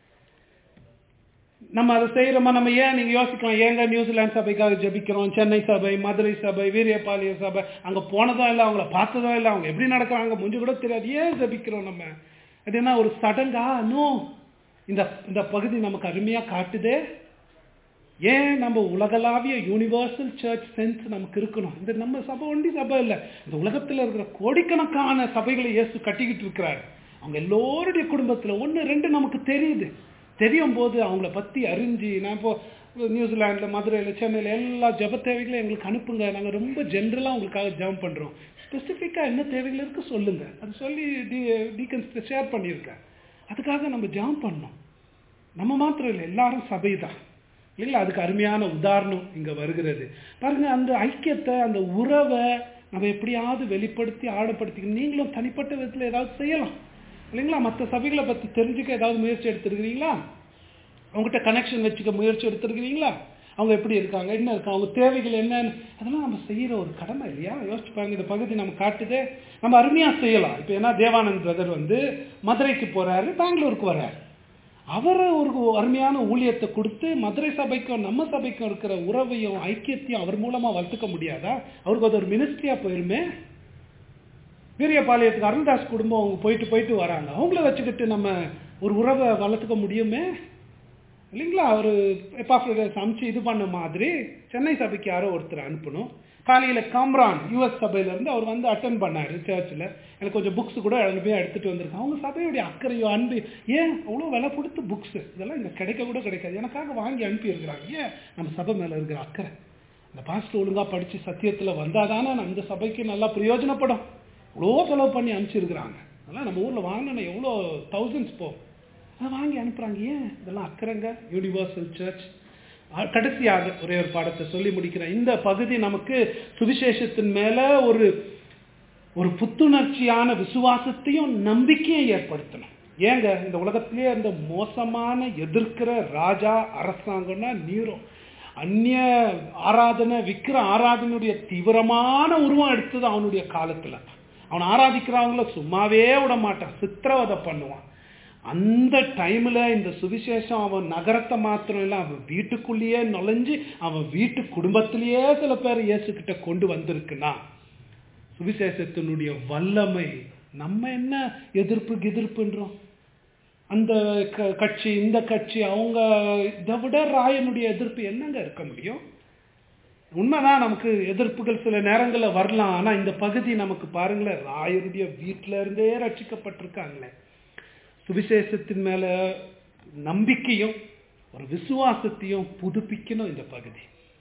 நம்ம அதை செய்யறோமா நம்ம ஏன் நீங்க யோசிக்கலாம் ஏங்க நியூசிலாந்து சபைக்காக ஜெபிக்கிறோம் சென்னை சபை மதுரை சபை வீரியபாளைய சபை அங்க போனதா இல்லை அவங்கள பார்த்ததா இல்லை அவங்க எப்படி நடக்கிறாங்க முடிஞ்சு கூட தெரியாது ஏன் ஜெபிக்கிறோம் நம்ம அது என்ன ஒரு சடங்கா நோ இந்த இந்த பகுதி நமக்கு அருமையா காட்டுதே ஏன் நம்ம உலகளாவிய யூனிவர்சல் சர்ச் சென்ஸ் நமக்கு இருக்கணும் இந்த நம்ம சபை ஒண்டி சபை இல்லை இந்த உலகத்தில் இருக்கிற கோடிக்கணக்கான சபைகளை இயேசு கட்டிக்கிட்டு இருக்கிறார் அவங்க எல்லோருடைய குடும்பத்தில் ஒன்று ரெண்டு நமக்கு தெரியுது தெரியும் போது அவங்கள பற்றி அறிஞ்சு நான் இப்போ நியூசிலாண்டில் மதுரையில் சென்னையில் எல்லா ஜப தேவைகளையும் எங்களுக்கு அனுப்புங்க நாங்கள் ரொம்ப ஜென்ரலாக உங்களுக்காக ஜெபம் பண்ணுறோம் ஸ்பெசிஃபிக்காக என்ன தேவைகள் இருக்கு சொல்லுங்க அது சொல்லி டி டீக்கன்ஸ் ஷேர் பண்ணியிருக்கேன் அதுக்காக நம்ம ஜெபம் பண்ணோம் நம்ம மாத்திரம் இல்லை எல்லாரும் சபை தான் இல்லைங்களா அதுக்கு அருமையான உதாரணம் இங்கே வருகிறது பாருங்க அந்த ஐக்கியத்தை அந்த உறவை நம்ம எப்படியாவது வெளிப்படுத்தி ஆழப்படுத்திக்கணும் நீங்களும் தனிப்பட்ட விதத்தில் ஏதாவது செய்யலாம் இல்லைங்களா மற்ற சபைகளை பற்றி தெரிஞ்சுக்க ஏதாவது முயற்சி எடுத்துருக்கிறீங்களா அவங்ககிட்ட கனெக்ஷன் வச்சுக்க முயற்சி எடுத்துருக்கிறீங்களா அவங்க எப்படி இருக்காங்க என்ன இருக்காங்க அவங்க தேவைகள் என்னன்னு அதெல்லாம் நம்ம செய்கிற ஒரு கடமை இல்லையா யோசிச்சு பாருங்க இந்த பகுதி நம்ம காட்டுதே நம்ம அருமையாக செய்யலாம் இப்போ ஏன்னா தேவானந்த் பிரதர் வந்து மதுரைக்கு போகிறாரு பெங்களூருக்கு வர்றாரு அவர் ஒரு அருமையான ஊழியத்தை கொடுத்து மதுரை சபைக்கும் நம்ம சபைக்கும் இருக்கிற உறவையும் ஐக்கியத்தையும் அவர் மூலமாக வளர்த்துக்க முடியாதா அவருக்கு அது ஒரு மினிஸ்ட்ரியாக போயிருமே வீரியபாளையத்துக்கு அருள்தாஸ் குடும்பம் அவங்க போயிட்டு போயிட்டு வராங்க அவங்கள வச்சுக்கிட்டு நம்ம ஒரு உறவை வளர்த்துக்க முடியுமே இல்லைங்களா அவர் எப்பாஃபிரஸ் அமுச்சு இது பண்ண மாதிரி சென்னை சபைக்கு யாரோ ஒருத்தர் அனுப்பணும் காலையில் காம்ரான் யூஎஸ் சபையிலேருந்து அவர் வந்து அட்டன் பண்ணார் சர்ச்சில் எனக்கு கொஞ்சம் புக்ஸ் கூட அனுப்பி எடுத்துகிட்டு வந்திருக்காங்க அவங்க சபையுடைய அக்கறையோ அன்பு ஏன் அவ்வளோ விலை கொடுத்து புக்ஸு இதெல்லாம் இங்கே கிடைக்க கூட கிடைக்காது எனக்காக வாங்கி அனுப்பியிருக்கிறாங்க ஏன் நம்ம சபை மேலே இருக்கிற அக்கறை அந்த பாஸ்டர் ஒழுங்காக படித்து சத்தியத்தில் வந்தால் தானே அந்த சபைக்கு நல்லா பிரயோஜனப்படும் இவ்வளோ செலவு பண்ணி அனுப்பிச்சிருக்கிறாங்க அதெல்லாம் நம்ம ஊரில் வாங்கினா எவ்வளோ தௌசண்ட்ஸ் போகும் அதை வாங்கி அனுப்புகிறாங்க ஏன் இதெல்லாம் அக்கறைங்க யூனிவர்சல் சர்ச் கடைசியாக ஒரே ஒரு பாடத்தை சொல்லி முடிக்கிறேன் இந்த பகுதி நமக்கு சுவிசேஷத்தின் மேலே ஒரு ஒரு புத்துணர்ச்சியான விசுவாசத்தையும் நம்பிக்கையும் ஏற்படுத்தணும் ஏங்க இந்த உலகத்திலேயே இந்த மோசமான எதிர்க்கிற ராஜா அரசாங்கம்னா நீரும் அந்நிய ஆராதனை விக்கிர ஆராதனையுடைய தீவிரமான உருவம் எடுத்தது அவனுடைய காலத்தில் அவன் ஆராதிக்கிறவங்கள சும்மாவே விட மாட்டான் சித்திரவதை பண்ணுவான் அந்த டைம்ல இந்த சுவிசேஷம் அவன் நகரத்தை மாத்திரம் இல்லை அவன் வீட்டுக்குள்ளேயே நுழைஞ்சு அவன் வீட்டு குடும்பத்திலேயே சில பேர் இயேசுக்கிட்ட கொண்டு வந்திருக்குன்னா சுவிசேஷத்தினுடைய வல்லமை நம்ம என்ன எதிர்ப்பு எதிர்ப்புன்றோம் அந்த கட்சி இந்த கட்சி அவங்க இதை விட ராயனுடைய எதிர்ப்பு என்னங்க இருக்க முடியும் உண்மைதான் நமக்கு எதிர்ப்புகள் சில நேரங்களில் வரலாம் ஆனால் இந்த பகுதி நமக்கு பாருங்களேன் ராயருடைய வீட்டில இருந்தே ரட்சிக்கப்பட்டிருக்காங்களே சுவிசேஷத்தின் மேல நம்பிக்கையும் ஒரு விசுவாசத்தையும் புதுப்பிக்கணும் இந்த பகுதி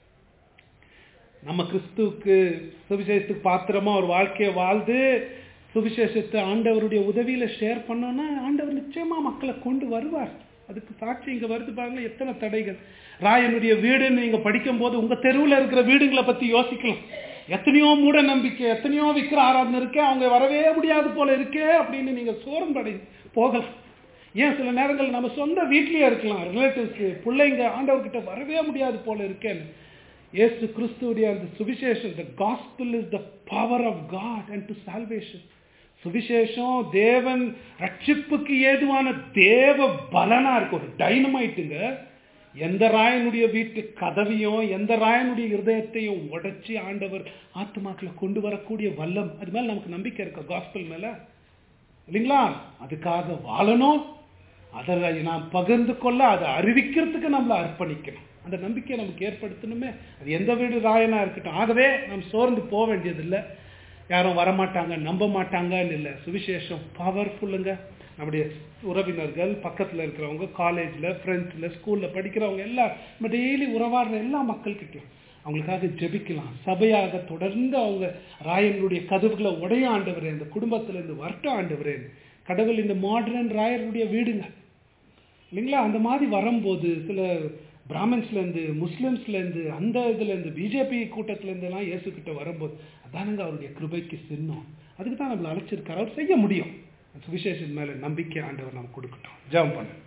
நம்ம கிறிஸ்துவுக்கு சுவிசேஷத்துக்கு பாத்திரமா ஒரு வாழ்க்கையை வாழ்ந்து சுவிசேஷத்தை ஆண்டவருடைய உதவியில ஷேர் பண்ணோம்னா ஆண்டவர் நிச்சயமா மக்களை கொண்டு வருவார் அதுக்கு சாட்சி இங்க வருது பாருங்க எத்தனை தடைகள் ராயனுடைய வீடுன்னு நீங்க படிக்கும் போது உங்க தெருவில் இருக்கிற வீடுங்களை பத்தி யோசிக்கலாம் எத்தனையோ மூட நம்பிக்கை எத்தனையோ விக்கிர ஆராதனை இருக்கே அவங்க வரவே முடியாது போல இருக்கே அப்படின்னு நீங்க சோர்ந்தடை போகலாம் ஏன் சில நேரங்கள் நம்ம சொந்த வீட்லயே இருக்கலாம் ரிலேட்டிவ்ஸ் பிள்ளைங்க ஆண்டவர்கிட்ட வரவே முடியாது போல இருக்கேன்னு ஏசு கிறிஸ்துடைய அந்த சுவிசேஷம் the gospel is the power of God and to salvation சுவிசேஷம் தேவன் ரட்சிப்புக்கு ஏதுவான தேவ பலனா இருக்கு ஒரு டைனமைட்டுங்க எந்த ராயனுடைய வீட்டு கதவையும் எந்த ராயனுடைய இருதயத்தையும் உடைச்சி ஆண்டவர் ஆத்மாக்களை கொண்டு வரக்கூடிய வல்லம் அது மேல நமக்கு நம்பிக்கை இருக்கு காஸ்பிள் மேல இல்லைங்களா அதுக்காக வாழணும் அதை நாம் பகிர்ந்து கொள்ள அதை அறிவிக்கிறதுக்கு நம்மளை அர்ப்பணிக்கணும் அந்த நம்பிக்கையை நமக்கு ஏற்படுத்தணுமே அது எந்த வீடு ராயனா இருக்கட்டும் ஆகவே நாம் சோர்ந்து போக வேண்டியதில்லை யாரும் வரமாட்டாங்க நம்ப மாட்டாங்கன்னு இல்லை சுவிசேஷம் பவர்ஃபுல்லுங்க நம்முடைய உறவினர்கள் பக்கத்தில் இருக்கிறவங்க காலேஜில் ஃப்ரெண்ட்ஸில் ஸ்கூலில் படிக்கிறவங்க எல்லாம் நம்ம டெய்லி உறவாடுற எல்லா மக்கள்கிட்டையும் அவங்களுக்காக ஜெபிக்கலாம் சபையாக தொடர்ந்து அவங்க ராயனுடைய கதவுகளை உடைய ஆண்டவரே இந்த குடும்பத்திலேருந்து வரட்டும் ஆண்டவரே கடவுள் இந்த மாடர்ன் ராயருடைய வீடுங்க இல்லைங்களா அந்த மாதிரி வரும்போது சில பிராமின்ஸ்லேருந்து முஸ்லிம்ஸ்லேருந்து அந்த இதுலேருந்து பிஜேபி கூட்டத்துலேருந்துலாம் இயேசுக்கிட்ட வரும்போது அதானுங்க அவருடைய கிருபைக்கு சின்னம் அதுக்கு தான் நம்மளை அழைச்சிருக்காரு அவர் செய்ய முடியும் சுவிசேஷன் மேலே நம்பிக்கை ஆண்டவர் நமக்கு கொடுக்கட்டும் ஜெபம் பண்ணு